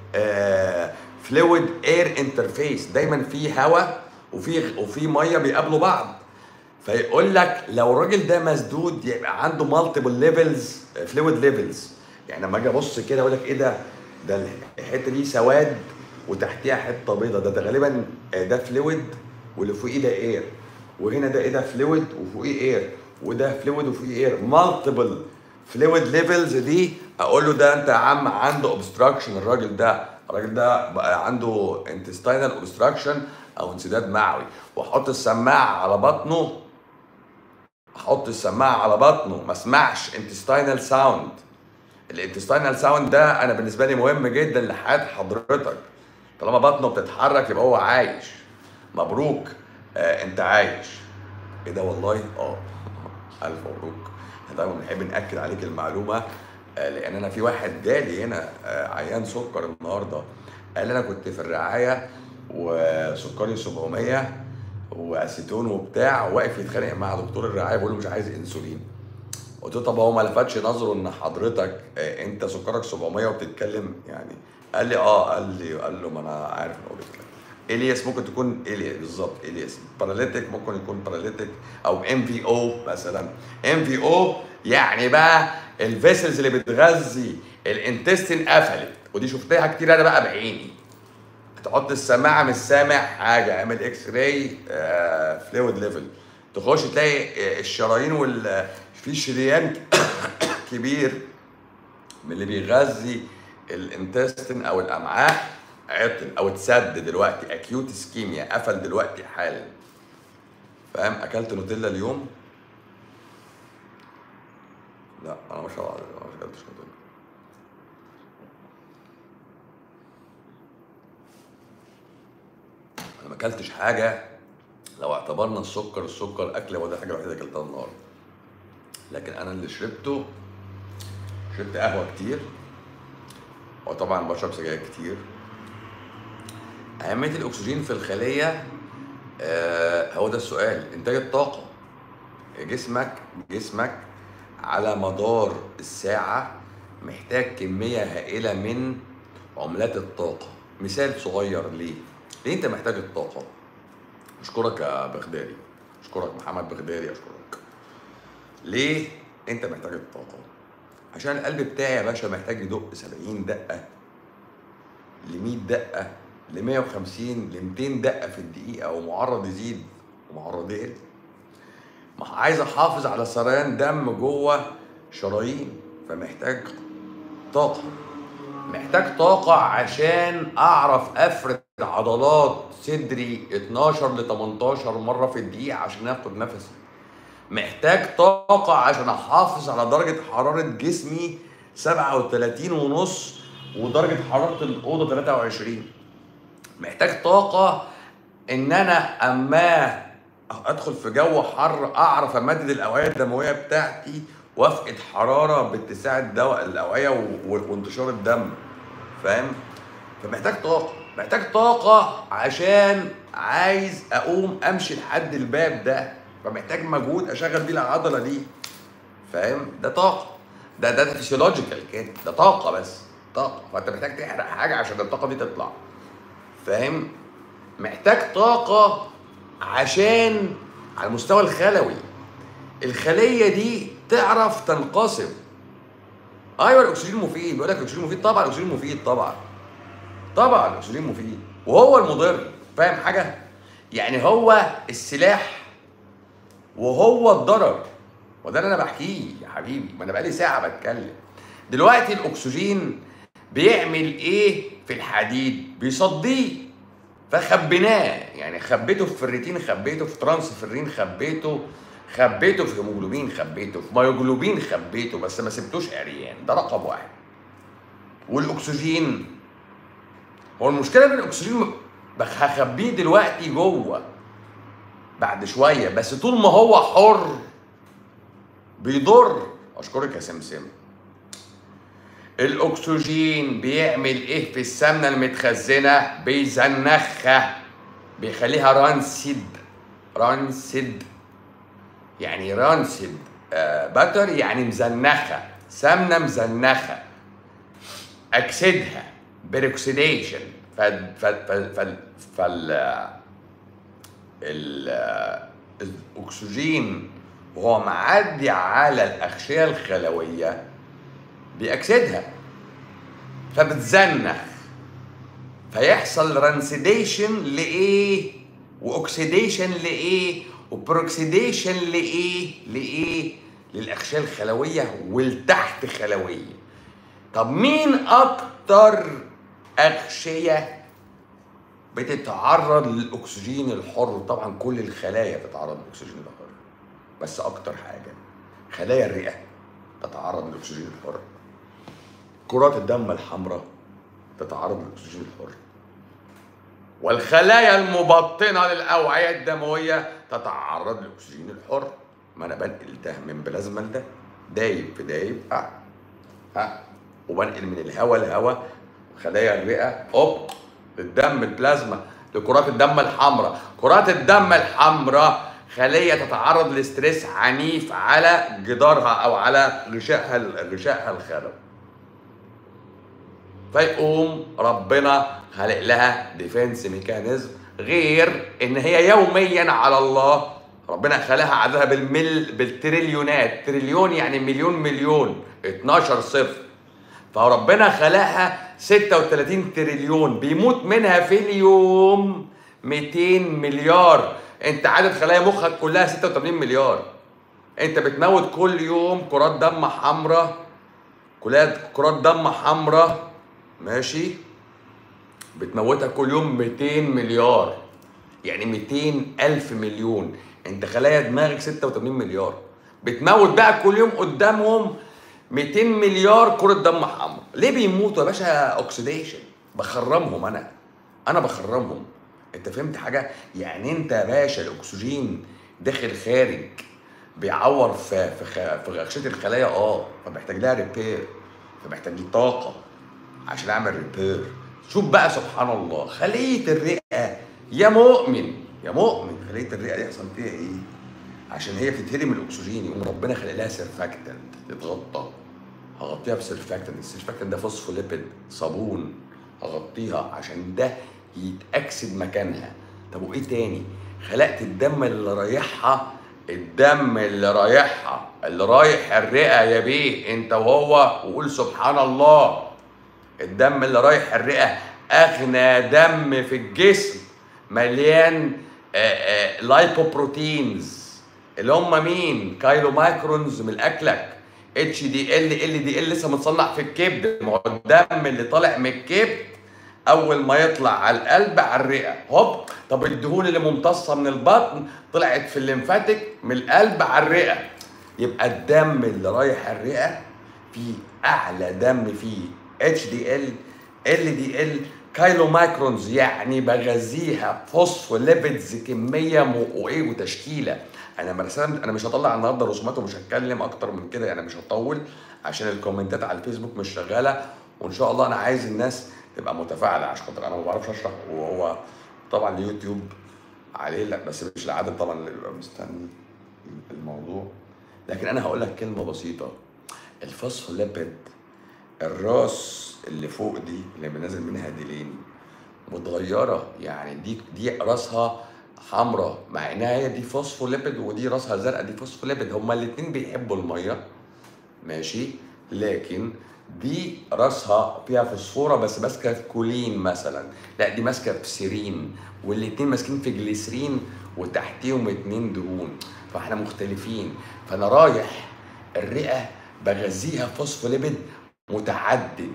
فلويد اير انترفيس دايما في هواء وفي وفي ميه بيقابلوا بعض فيقول لك لو الراجل ده مسدود يبقى عنده مالتيبل ليفلز فلويد ليفلز يعني لما اجي ابص كده اقول لك ايه ده ده الحته دي سواد وتحتيها حته بيضه ده, ده غالبا آه، ده فلويد واللي فوقيه ده اير وهنا ده ايه ده فلويد وفوقيه اير وده فلويد وفوقيه اير مالتيبل فلويد ليفلز دي اقول له ده انت يا عم عنده اوبستراكشن الراجل ده الراجل ده بقى عنده انتستينال اوبستراكشن او انسداد معوي واحط السماعه على بطنه احط السماعه على بطنه ما اسمعش انتستينال ساوند الانتستينال ساوند ده انا بالنسبه لي مهم جدا لحياه حضرتك طالما بطنه بتتحرك يبقى هو عايش مبروك آه انت عايش ايه ده والله اه الف مبروك احنا دايما بنحب ناكد عليك المعلومه آه لان انا في واحد جالي هنا آه عيان سكر النهارده قال انا كنت في الرعايه وسكري 700 واسيتون وبتاع واقف يتخانق مع دكتور الرعايه بيقول له مش عايز انسولين قلت له طب هو ما لفتش نظره ان حضرتك آه، انت سكرك 700 وبتتكلم يعني قال لي اه قال لي قال له ما انا عارف ان هو بيتكلم الياس ممكن تكون الياس بالظبط الياس باراليتيك ممكن يكون باراليتيك او ام في او مثلا ام في او يعني بقى الفيسلز اللي بتغذي الانتستين قفلت ودي شفتها كتير انا بقى بعيني تحط السماعه مش سامع حاجه اعمل اكس راي فلويد ليفل تخش تلاقي آه، الشرايين وال في شريان كبير من اللي بيغذي الانتستين او الامعاء عطل او اتسد دلوقتي اكيوت اسكيميا قفل دلوقتي حالا فاهم اكلت نوتيلا اليوم لا انا مش هقعد انا ما اكلتش نوتيلا انا ما اكلتش حاجه لو اعتبرنا السكر السكر اكله وده الحاجه الوحيده اللي اكلتها النهارده لكن انا اللي شربته شربت قهوه كتير وطبعا بشرب سجاير كتير اهميه الاكسجين في الخليه آه هو ده السؤال انتاج الطاقه جسمك جسمك على مدار الساعه محتاج كميه هائله من عملات الطاقه مثال صغير ليه ليه انت محتاج الطاقه اشكرك يا بغدادي اشكرك محمد بغدادي اشكرك ليه انت محتاج الطاقه عشان القلب بتاعي يا باشا محتاج يدق 70 دقه ل 100 دقه ل 150 ل 200 دقه في الدقيقه ومعرض يزيد ومعرض يقل ما عايز احافظ على سريان دم جوه شرايين فمحتاج طاقه محتاج طاقة عشان أعرف أفرد عضلات صدري 12 ل 18 مرة في الدقيقة عشان آخد نفسي محتاج طاقة عشان أحافظ على درجة حرارة جسمي 37 ونص ودرجة حرارة الأوضة 23 محتاج طاقة إن أنا أما أدخل في جو حر أعرف أمدد الأوعية الدموية بتاعتي وافقد حرارة باتساع الدواء الأوعية و- و- وانتشار الدم فاهم؟ فمحتاج طاقة محتاج طاقة عشان عايز أقوم أمشي لحد الباب ده فمحتاج مجهود أشغل بيه العضلة دي فاهم؟ ده طاقة ده ده فيسيولوجيكال كده ده طاقة بس طاقة فأنت محتاج تحرق حاجة عشان الطاقة دي تطلع فاهم؟ محتاج طاقه عشان على المستوى الخلوي الخليه دي تعرف تنقسم ايوه الاكسجين مفيد بيقول لك الاكسجين مفيد طبعا الاكسجين مفيد طبعا طبعا الاكسجين مفيد وهو المضر فاهم حاجه يعني هو السلاح وهو الضرر وده اللي انا بحكيه يا حبيبي ما انا بقالي ساعه بتكلم دلوقتي الاكسجين بيعمل ايه في الحديد بيصديه فخبيناه يعني خبيته في فريتين خبيته في ترانسفيرين خبيته خبيته في هيموجلوبين خبيته في مايوجلوبين خبيته بس ما سبتوش عريان ده رقم واحد والاكسجين هو المشكله ان الاكسجين بخ- هخبيه دلوقتي جوه بعد شويه بس طول ما هو حر بيضر اشكرك يا سمسم الاكسجين بيعمل ايه في السمنه المتخزنه بيزنخها بيخليها رانسد رانسد يعني رانسد آه بتر يعني مزنخه سمنه مزنخه اكسدها بيروكسيديشن فال فال فال فال فال ال- الاكسجين وهو معدي على الاغشيه الخلويه بيأكسدها فبتزنخ فيحصل رانسيديشن لايه واكسيديشن لايه وبروكسيديشن لايه لايه للاغشيه الخلويه والتحت خلويه طب مين اكتر اغشيه بتتعرض للاكسجين الحر طبعا كل الخلايا بتتعرض للاكسجين الحر بس اكتر حاجه خلايا الرئه تتعرض للاكسجين الحر كرات الدم الحمراء تتعرض للاكسجين الحر والخلايا المبطنه للاوعيه الدمويه تتعرض للاكسجين الحر ما انا بنقل ده من بلازما لده دايب في دايب اه ها وبنقل من الهواء لهواء خلايا الرئه اوب للدم البلازما لكرات الدم الحمراء كرات الدم الحمراء خليه تتعرض لستريس عنيف على جدارها او على غشائها غشائها الخلوي فيقوم ربنا خلق لها ديفنس ميكانيزم غير ان هي يوميا على الله ربنا خلقها عددها بالمل بالتريليونات تريليون يعني مليون مليون 12 صفر فربنا خلقها 36 تريليون بيموت منها في اليوم 200 مليار انت عدد خلايا مخك كلها 86 مليار انت بتموت كل يوم كرات دم حمراء كلات كرات دم حمراء ماشي بتموتها كل يوم 200 مليار يعني 200 ألف مليون انت خلايا دماغك 86 مليار بتموت بقى كل يوم قدامهم 200 مليار كرة دم حمراء ليه بيموتوا يا باشا اوكسيديشن بخرمهم انا انا بخرمهم انت فهمت حاجه يعني انت يا باشا الاكسجين داخل خارج بيعور في في خ- في غشيه الخلايا اه فمحتاج لها ريبير فمحتاج لي طاقه عشان اعمل ريبير شوف بقى سبحان الله خليه الرئه يا مؤمن يا مؤمن خليه الرئه دي يحصل فيها ايه عشان هي بتتهري من الاكسجين يقوم ربنا خلق لها سيرفاكتنت تتغطى هغطيها بسيرفاكتنت السيرفاكتنت ده فوسفوليبيد صابون هغطيها عشان ده يتاكسد مكانها طب وايه تاني خلقت الدم اللي رايحها الدم اللي رايحها اللي رايح الرئه يا بيه انت وهو وقول سبحان الله الدم اللي رايح الرئه اغنى دم في الجسم مليان آه، آه، لايبوبروتينز اللي هم مين كايلو مايكرونز من اكلك اتش دي ال ال دي ال لسه متصنع في الكبد ما هو الدم اللي طالع من الكبد اول ما يطلع على القلب على الرئه هوب طب الدهون اللي ممتصه من البطن طلعت في الليمفاتيك من القلب على الرئه يبقى الدم اللي رايح الرئه فيه اعلى دم فيه اتش دي ال ال دي ال كايلو مايكرونز يعني بغذيها فوسفوليبيدز كميه م- وايه وتشكيله انا ما رسمت انا مش هطلع النهارده رسومات ومش هتكلم اكتر من كده يعني مش هطول عشان الكومنتات على الفيسبوك مش شغاله وان شاء الله انا عايز الناس تبقى متفاعله عشان خاطر انا ما بعرفش اشرح وهو طبعا اليوتيوب عليه لا بس مش العدد طبعا اللي بيبقى مستني الموضوع لكن انا هقول لك كلمه بسيطه الفوسفوليبيد الراس اللي فوق دي اللي بنزل منها ديلين متغيره يعني دي دي راسها حمراء مع انها هي دي فوسفوليبيد ودي راسها زرقاء دي فوسفوليبيد هما الاتنين بيحبوا الميه ماشي لكن دي راسها فيها فوسفوره بس ماسكه في كولين مثلا لا دي ماسكه في سيرين والاتنين ماسكين في جليسرين وتحتيهم اتنين دهون فاحنا مختلفين فانا رايح الرئه بغذيها فوسفوليبيد متعدد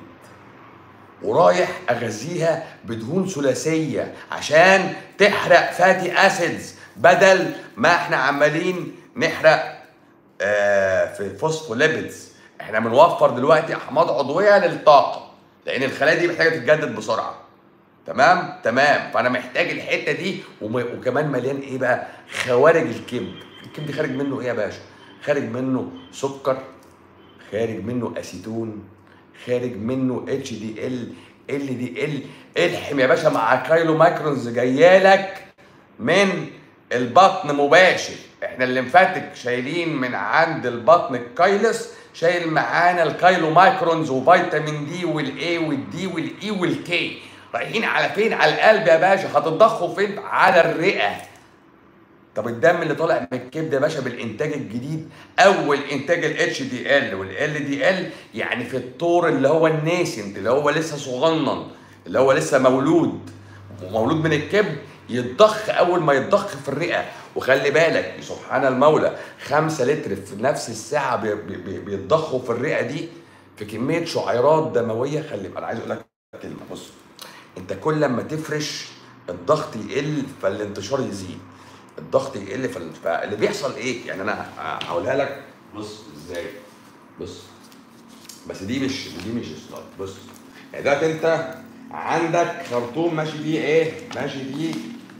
ورايح اغذيها بدهون ثلاثيه عشان تحرق فاتي اسيدز بدل ما احنا عمالين نحرق آه في فوسفوليبيدز احنا بنوفر دلوقتي احماض عضويه للطاقه لان الخلايا دي محتاجه تتجدد بسرعه تمام تمام فانا محتاج الحته دي وم- وكمان مليان ايه بقى خوارج الكبد الكبد خارج منه ايه يا باشا خارج منه سكر خارج منه اسيتون خارج منه اتش دي ال ال دي ال الحم يا باشا مع كايلو مايكرونز جايالك من البطن مباشر احنا الليمفاتيك شايلين من عند البطن الكايلس شايل معانا الكايلو مايكرونز وفيتامين دي والاي والدي والاي والكي رايحين على فين على القلب يا باشا هتتضخوا فين على الرئه طب الدم اللي طالع من الكبد يا باشا بالانتاج الجديد اول انتاج الاتش دي ال والال دي ال يعني في الطور اللي هو الناسنت اللي هو لسه صغنن اللي هو لسه مولود ومولود من الكبد يتضخ اول ما يتضخ في الرئه وخلي بالك سبحان المولى خمسة لتر في نفس الساعه بي- بي- بي- بيتضخوا في الرئه دي في كميه شعيرات دمويه خلي بالك انا عايز اقول لك كلمه بص انت كل ما تفرش الضغط يقل فالانتشار يزيد الضغط يقل فال- فاللي بيحصل ايه يعني انا هقولها لك بص ازاي بص بس دي مش دي مش سلايد بص يعني دلوقتي انت عندك خرطوم ماشي فيه ايه ماشي فيه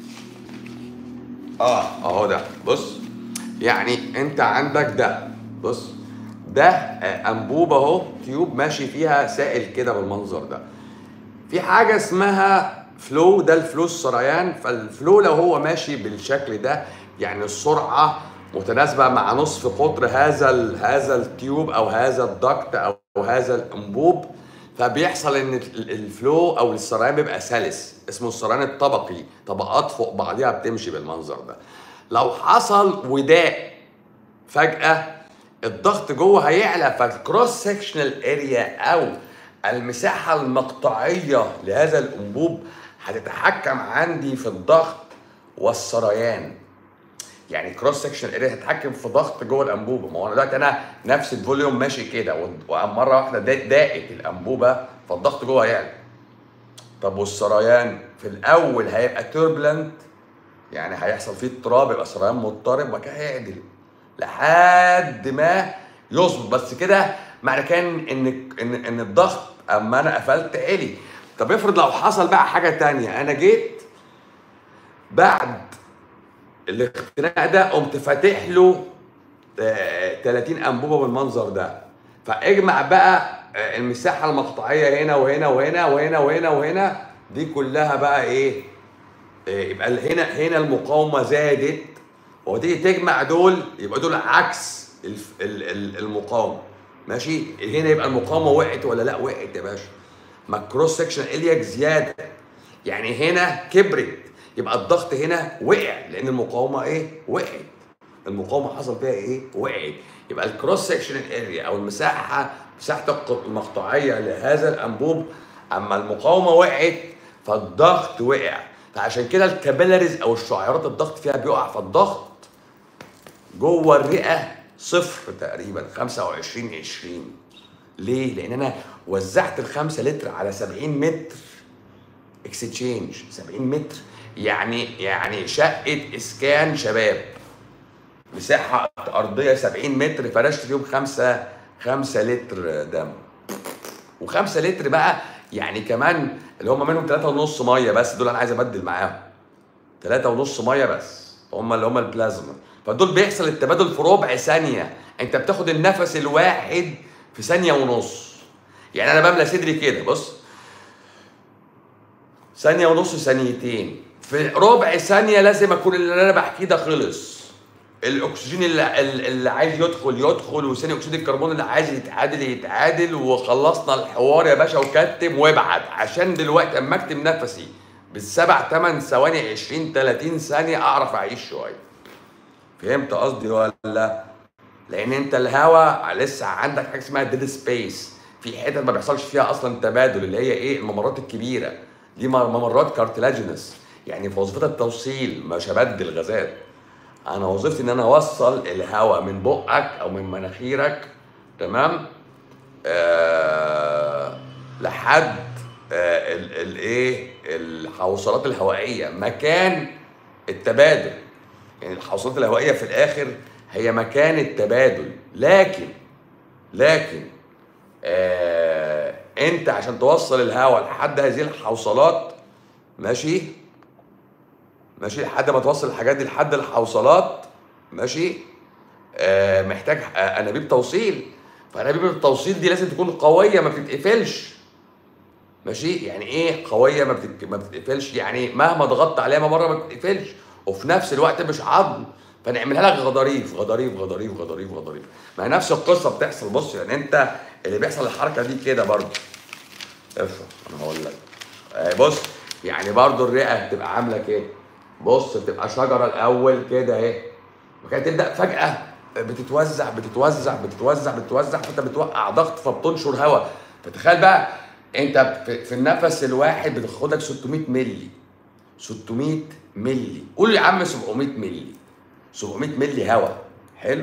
اه اهو ده بص يعني انت عندك ده بص ده آه، انبوبه اهو تيوب ماشي فيها سائل كده بالمنظر ده في حاجه اسمها فلو ده الفلو السريان فالفلو لو هو ماشي بالشكل ده يعني السرعه متناسبه مع نصف قطر هذا ال- هذا التيوب او هذا الدكت او هذا الانبوب فبيحصل ان ال- الفلو او السريان بيبقى سلس اسمه السريان الطبقي طبقات فوق بعضيها بتمشي بالمنظر ده لو حصل وداء فجأة الضغط جوه هيعلى فالكروس سكشنال اريا او المساحة المقطعية لهذا الانبوب هتتحكم عندي في الضغط والسريان يعني كروس سكشن اريا هتتحكم في ضغط جوه الانبوبه ما هو انا دلوقتي انا نفس الفوليوم ماشي كده وقام مره واحده دا- ضاقت الانبوبه فالضغط جوه هيعلى طب والسريان في الاول هيبقى توربلنت يعني هيحصل فيه اضطراب يبقى سريان مضطرب وبعد كده هيعدل لحد ما يظبط بس كده معنى كان ان ان ان الضغط اما انا قفلت عالي طب افرض لو حصل بقى حاجه تانية انا جيت بعد الاختناق ده قمت فاتح له آه، 30 انبوبه بالمنظر ده فاجمع بقى آه، المساحه المقطعيه هنا وهنا وهنا وهنا وهنا وهنا دي كلها بقى ايه آه، يبقى هنا هنا المقاومه زادت وتيجي تجمع دول يبقى دول عكس الف- ال- ال- المقاومه ماشي هنا يبقى المقاومه وقعت ولا لا وقعت يا باشا ما الكروس سكشن الياك زياده يعني هنا كبرت يبقى الضغط هنا وقع لان المقاومه ايه وقعت المقاومه حصل فيها ايه وقعت يبقى الكروس سكشن اريا او المساحه مساحه الق- المقطعيه لهذا الانبوب اما المقاومه وقعت فالضغط وقع فعشان كده الكابيلاريز او الشعيرات الضغط فيها بيقع فالضغط جوه الرئه صفر تقريبا 25 20 ليه؟ لان انا وزعت الخمسة لتر على 70 متر اكستشينج 70 متر يعني يعني شقه اسكان شباب مساحه ارضيه 70 متر فرشت فيهم خمسة خمسة لتر دم وخمسة لتر بقى يعني كمان اللي هم منهم ثلاثة ونص ميه بس دول انا عايز ابدل معاهم ثلاثة ونص ميه بس هم اللي هم البلازما فدول بيحصل التبادل في ربع ثانيه انت بتاخد النفس الواحد في ثانيه ونص يعني انا بملى صدري كده بص ثانيه ونص ثانيتين في ربع ثانيه لازم اكون اللي انا بحكيه ده خلص الاكسجين اللي, اللي عايز يدخل يدخل وثاني اكسيد الكربون اللي عايز يتعادل يتعادل وخلصنا الحوار يا باشا وكتم وابعت عشان دلوقتي اما اكتم نفسي بالسبع ثمان ثواني 20 30 ثانيه اعرف اعيش شويه فهمت قصدي ولا لان انت الهوا لسه عندك حاجه اسمها ديد سبيس في حتت ما بيحصلش فيها اصلا تبادل اللي هي ايه الممرات الكبيره دي ممرات كارتلاجينس يعني في وظيفتها التوصيل مش هبدل غازات انا وظيفتي ان انا اوصل الهواء من بقك او من مناخيرك تمام آه لحد آه الايه الحوصلات الهوائيه مكان التبادل يعني الحوصلات الهوائيه في الاخر هي مكان التبادل لكن لكن آه انت عشان توصل الهواء لحد هذه الحوصلات ماشي ماشي لحد ما توصل الحاجات دي لحد الحوصلات ماشي آه محتاج آه انابيب توصيل فانابيب التوصيل دي لازم تكون قويه ما بتتقفلش ماشي يعني ايه قويه ما بتت... ما بتتقفلش يعني مهما ضغطت عليها مره ما بتتقفلش وفي نفس الوقت مش عظم فنعملها لك غضاريف غضاريف غضاريف غضاريف غضاريف ما هي نفس القصه بتحصل بص يعني انت اللي بيحصل الحركه دي كده برضه افهم انا هقول لك آه بص يعني برضه الرئه بتبقى عامله كده بص بتبقى شجره الاول كده اهي وكانت تبدا فجاه بتتوزع بتتوزع بتتوزع بتتوزع فانت بتوقع ضغط فبتنشر هواء فتخيل بقى انت في النفس الواحد بتاخدك 600 مللي 600 مللي قول يا عم 700 مللي 700 مللي هواء حلو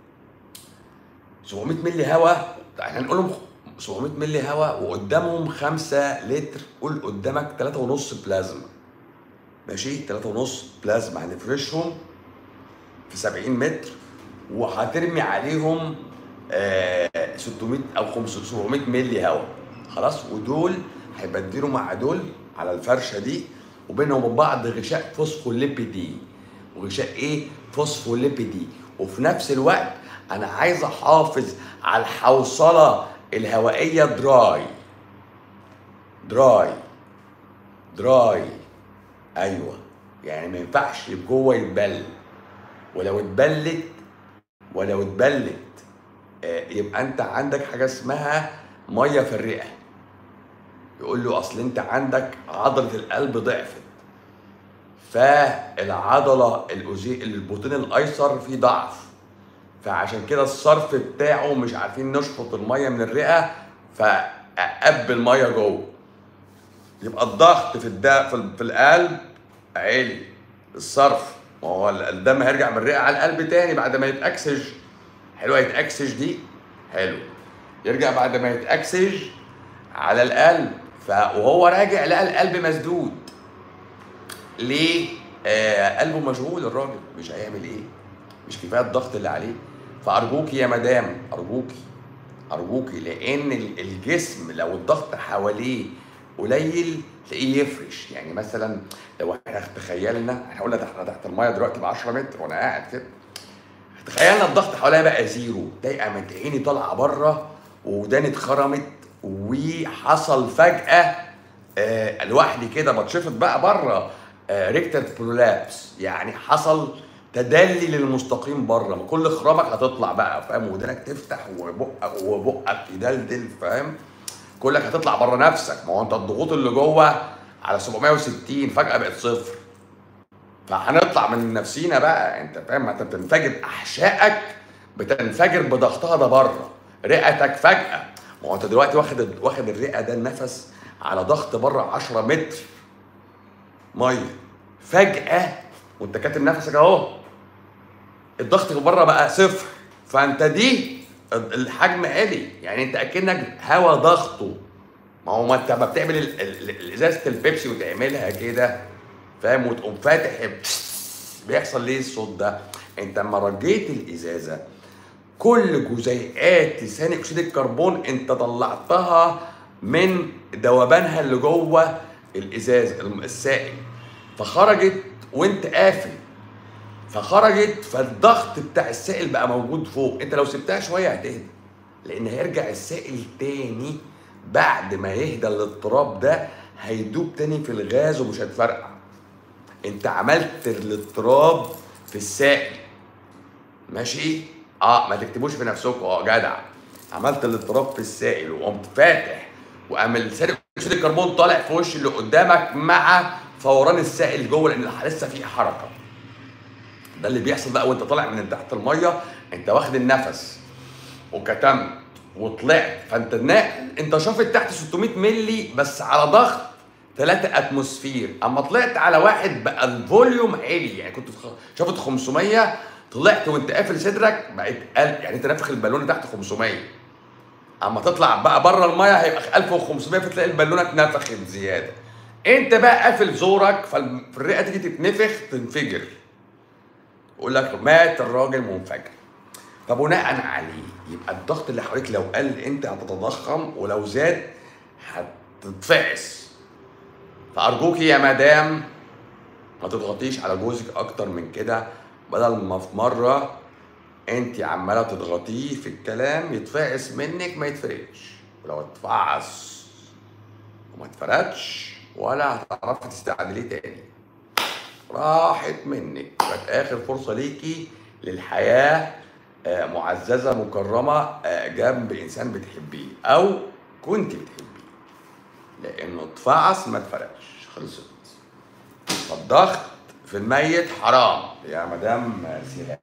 700 مللي هواء احنا هنقول لهم 700 مللي هواء وقدامهم 5 لتر قول قدامك 3.5 بلازما ماشي 3.5 بلازما هنفرشهم في 70 متر وهترمي عليهم آه 600 او 500 700 مللي هواء خلاص ودول هيبدلوا مع دول على الفرشه دي وبينهم وبين بعض غشاء فوسفوليبيدي وغشاء ايه فوسفوليبيدي وفي نفس الوقت انا عايز احافظ على الحوصله الهوائيه دراي دراي دراي ايوه يعني ما ينفعش جوه يتبل ولو اتبلت ولو اتبلت آه يبقى انت عندك حاجه اسمها ميه في الرئه يقول له اصل انت عندك عضله القلب ضعفت فالعضله الأوزي البطين الايسر فيه ضعف فعشان كده الصرف بتاعه مش عارفين نشفط الميه من الرئه فقب الميه جوه يبقى الضغط في الدا في القلب عالي الصرف ما هو الدم هيرجع من الرئه على القلب تاني بعد ما يتاكسج حلوه يتاكسج دي حلو يرجع بعد ما يتاكسج على القلب ف وهو راجع لقى القلب مسدود ليه؟ آه قلبه مشغول الراجل مش هيعمل ايه؟ مش كفايه الضغط اللي عليه فارجوكي يا مدام ارجوكي ارجوكي لان الجسم لو الضغط حواليه قليل تلاقيه يفرش يعني مثلا لو احنا تخيلنا احنا قلنا احنا تحت المايه دلوقتي ب 10 متر وانا قاعد كده تخيلنا الضغط حواليا بقى زيرو تلاقي قامت عيني طالعه بره وداني اتخرمت وحصل فجاه آه لوحدي كده بتشفط بقى بره آه ريكتال برولابس يعني حصل تدلي للمستقيم بره ما كل خرامك هتطلع بقى فاهم ودانك تفتح وبقك وبقك يدلدل فاهم كلك هتطلع بره نفسك ما هو انت الضغوط اللي جوه على 760 فجاه بقت صفر فهنطلع من نفسينا بقى انت فاهم انت بتنفجر احشائك بتنفجر بضغطها ده بره رئتك فجاه ما هو انت دلوقتي واخد واخد الرئه ده النفس على ضغط بره 10 متر ميه فجاه وانت كاتم نفسك اهو الضغط بره بقى صفر فانت دي الحجم عالي يعني انت اكنك هوا ضغطه ما هو ما انت ما بتعمل ازازه البيبسي وتعملها كده فاهم وتقوم فاتح بيحصل ليه الصوت ده؟ انت لما رجيت الازازه كل جزيئات ثاني اكسيد الكربون انت طلعتها من ذوبانها اللي جوه الازاز السائل فخرجت وانت قافل فخرجت فالضغط بتاع السائل بقى موجود فوق انت لو سبتها شويه هتهدى لان هيرجع السائل تاني بعد ما يهدى الاضطراب ده هيدوب تاني في الغاز ومش هتفرقع انت عملت الاضطراب في السائل ماشي اه ما تكتبوش في نفسكم اه جدع عملت الاضطراب في السائل وقمت فاتح وقام ثاني اكسيد الكربون طالع في وش اللي قدامك مع فوران السائل جوه لان لسه في حركه ده اللي بيحصل بقى وانت طالع من تحت الميه انت واخد النفس وكتمت وطلعت فانت نا... انت شافت تحت 600 ملي بس على ضغط 3 اتموسفير اما طلعت على واحد بقى الفوليوم عالي يعني كنت خ- شافت 500 طلعت وانت قافل صدرك بقت قل... يعني انت نافخ البالونه تحت 500 اما تطلع بقى بره الميه هيبقى 1500 فتلاقي البالونه اتنفخت زياده انت بقى قافل زورك فالم- فالرئه تيجي تتنفخ تنفجر يقول لك مات الراجل منفجر فبناء عليه يبقى الضغط اللي حواليك لو قل انت هتتضخم ولو زاد هتتفعس فارجوكي يا مدام ما تضغطيش على جوزك اكتر من كده بدل ما في مره انت عماله تضغطيه في الكلام يتفعس منك ما يتفرقش ولو اتفعس وما اتفردش ولا هتعرفي تستعدليه تاني راحت منك كانت اخر فرصه ليكي للحياه آه، معززه مكرمه آه، جنب انسان بتحبيه او كنت بتحبيه لانه اتفعس ما اتفرقش خلصت فالضغط في الميت حرام يا مدام سهام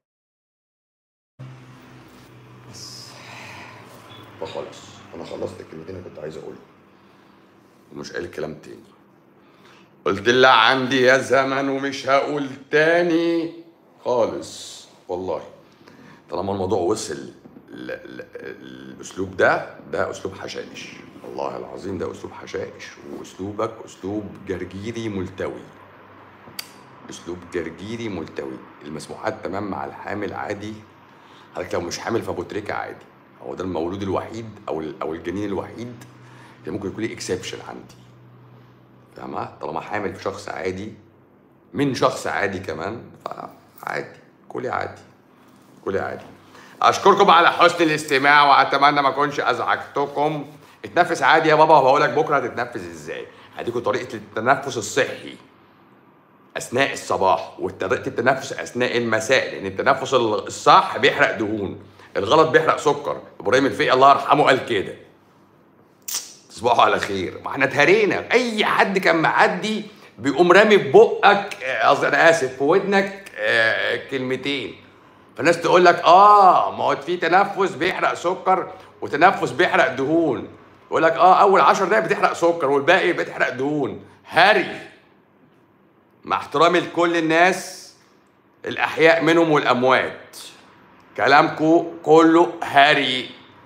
بس فخلاص انا خلصت الكلمتين اللي كنت عايز اقولهم ومش قايل كلام تاني قلت اللي عندي يا زمن ومش هقول تاني خالص والله طالما الموضوع وصل ل- ل- الاسلوب ده ده اسلوب حشائش والله العظيم ده اسلوب حشائش واسلوبك اسلوب جرجيري ملتوي اسلوب جرجيري ملتوي المسموحات تمام مع الحامل عادي حضرتك لو مش حامل فبوتريكا عادي هو ده المولود الوحيد او ال- او الجنين الوحيد اللي ممكن يكون ليه اكسبشن عندي فاهمة؟ طالما حامل في شخص عادي من شخص عادي كمان فعادي كلي عادي كلي عادي اشكركم على حسن الاستماع واتمنى ما اكونش ازعجتكم اتنفس عادي يا بابا وهقول لك بكره هتتنفس ازاي هديكم طريقه التنفس الصحي اثناء الصباح وطريقه التنفس اثناء المساء لان التنفس الصح بيحرق دهون الغلط بيحرق سكر ابراهيم الفقي الله يرحمه قال كده تصبحوا على خير ما احنا اتهرينا اي حد كان معدي بيقوم رامي في بقك آه، قصدي انا اسف في ودنك آه، كلمتين فالناس تقول لك اه ما هو في تنفس بيحرق سكر وتنفس بيحرق دهون يقول لك اه اول 10 دقايق بتحرق سكر والباقي بتحرق دهون هري مع احترامي لكل الناس الاحياء منهم والاموات كلامكم كله هري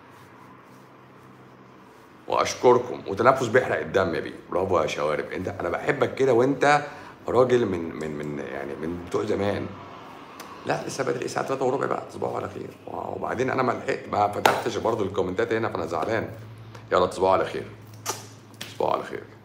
واشكركم وتنفس بيحرق الدم يا بيه برافو يا شوارب انت انا بحبك كده وانت راجل من من من يعني من بتوع زمان لا لسه بدري الساعه 3 وربع بقى تصبحوا على خير وبعدين انا ما لحقت ما فتحتش برضه الكومنتات هنا فانا زعلان يلا تصبحوا على خير تصبحوا على خير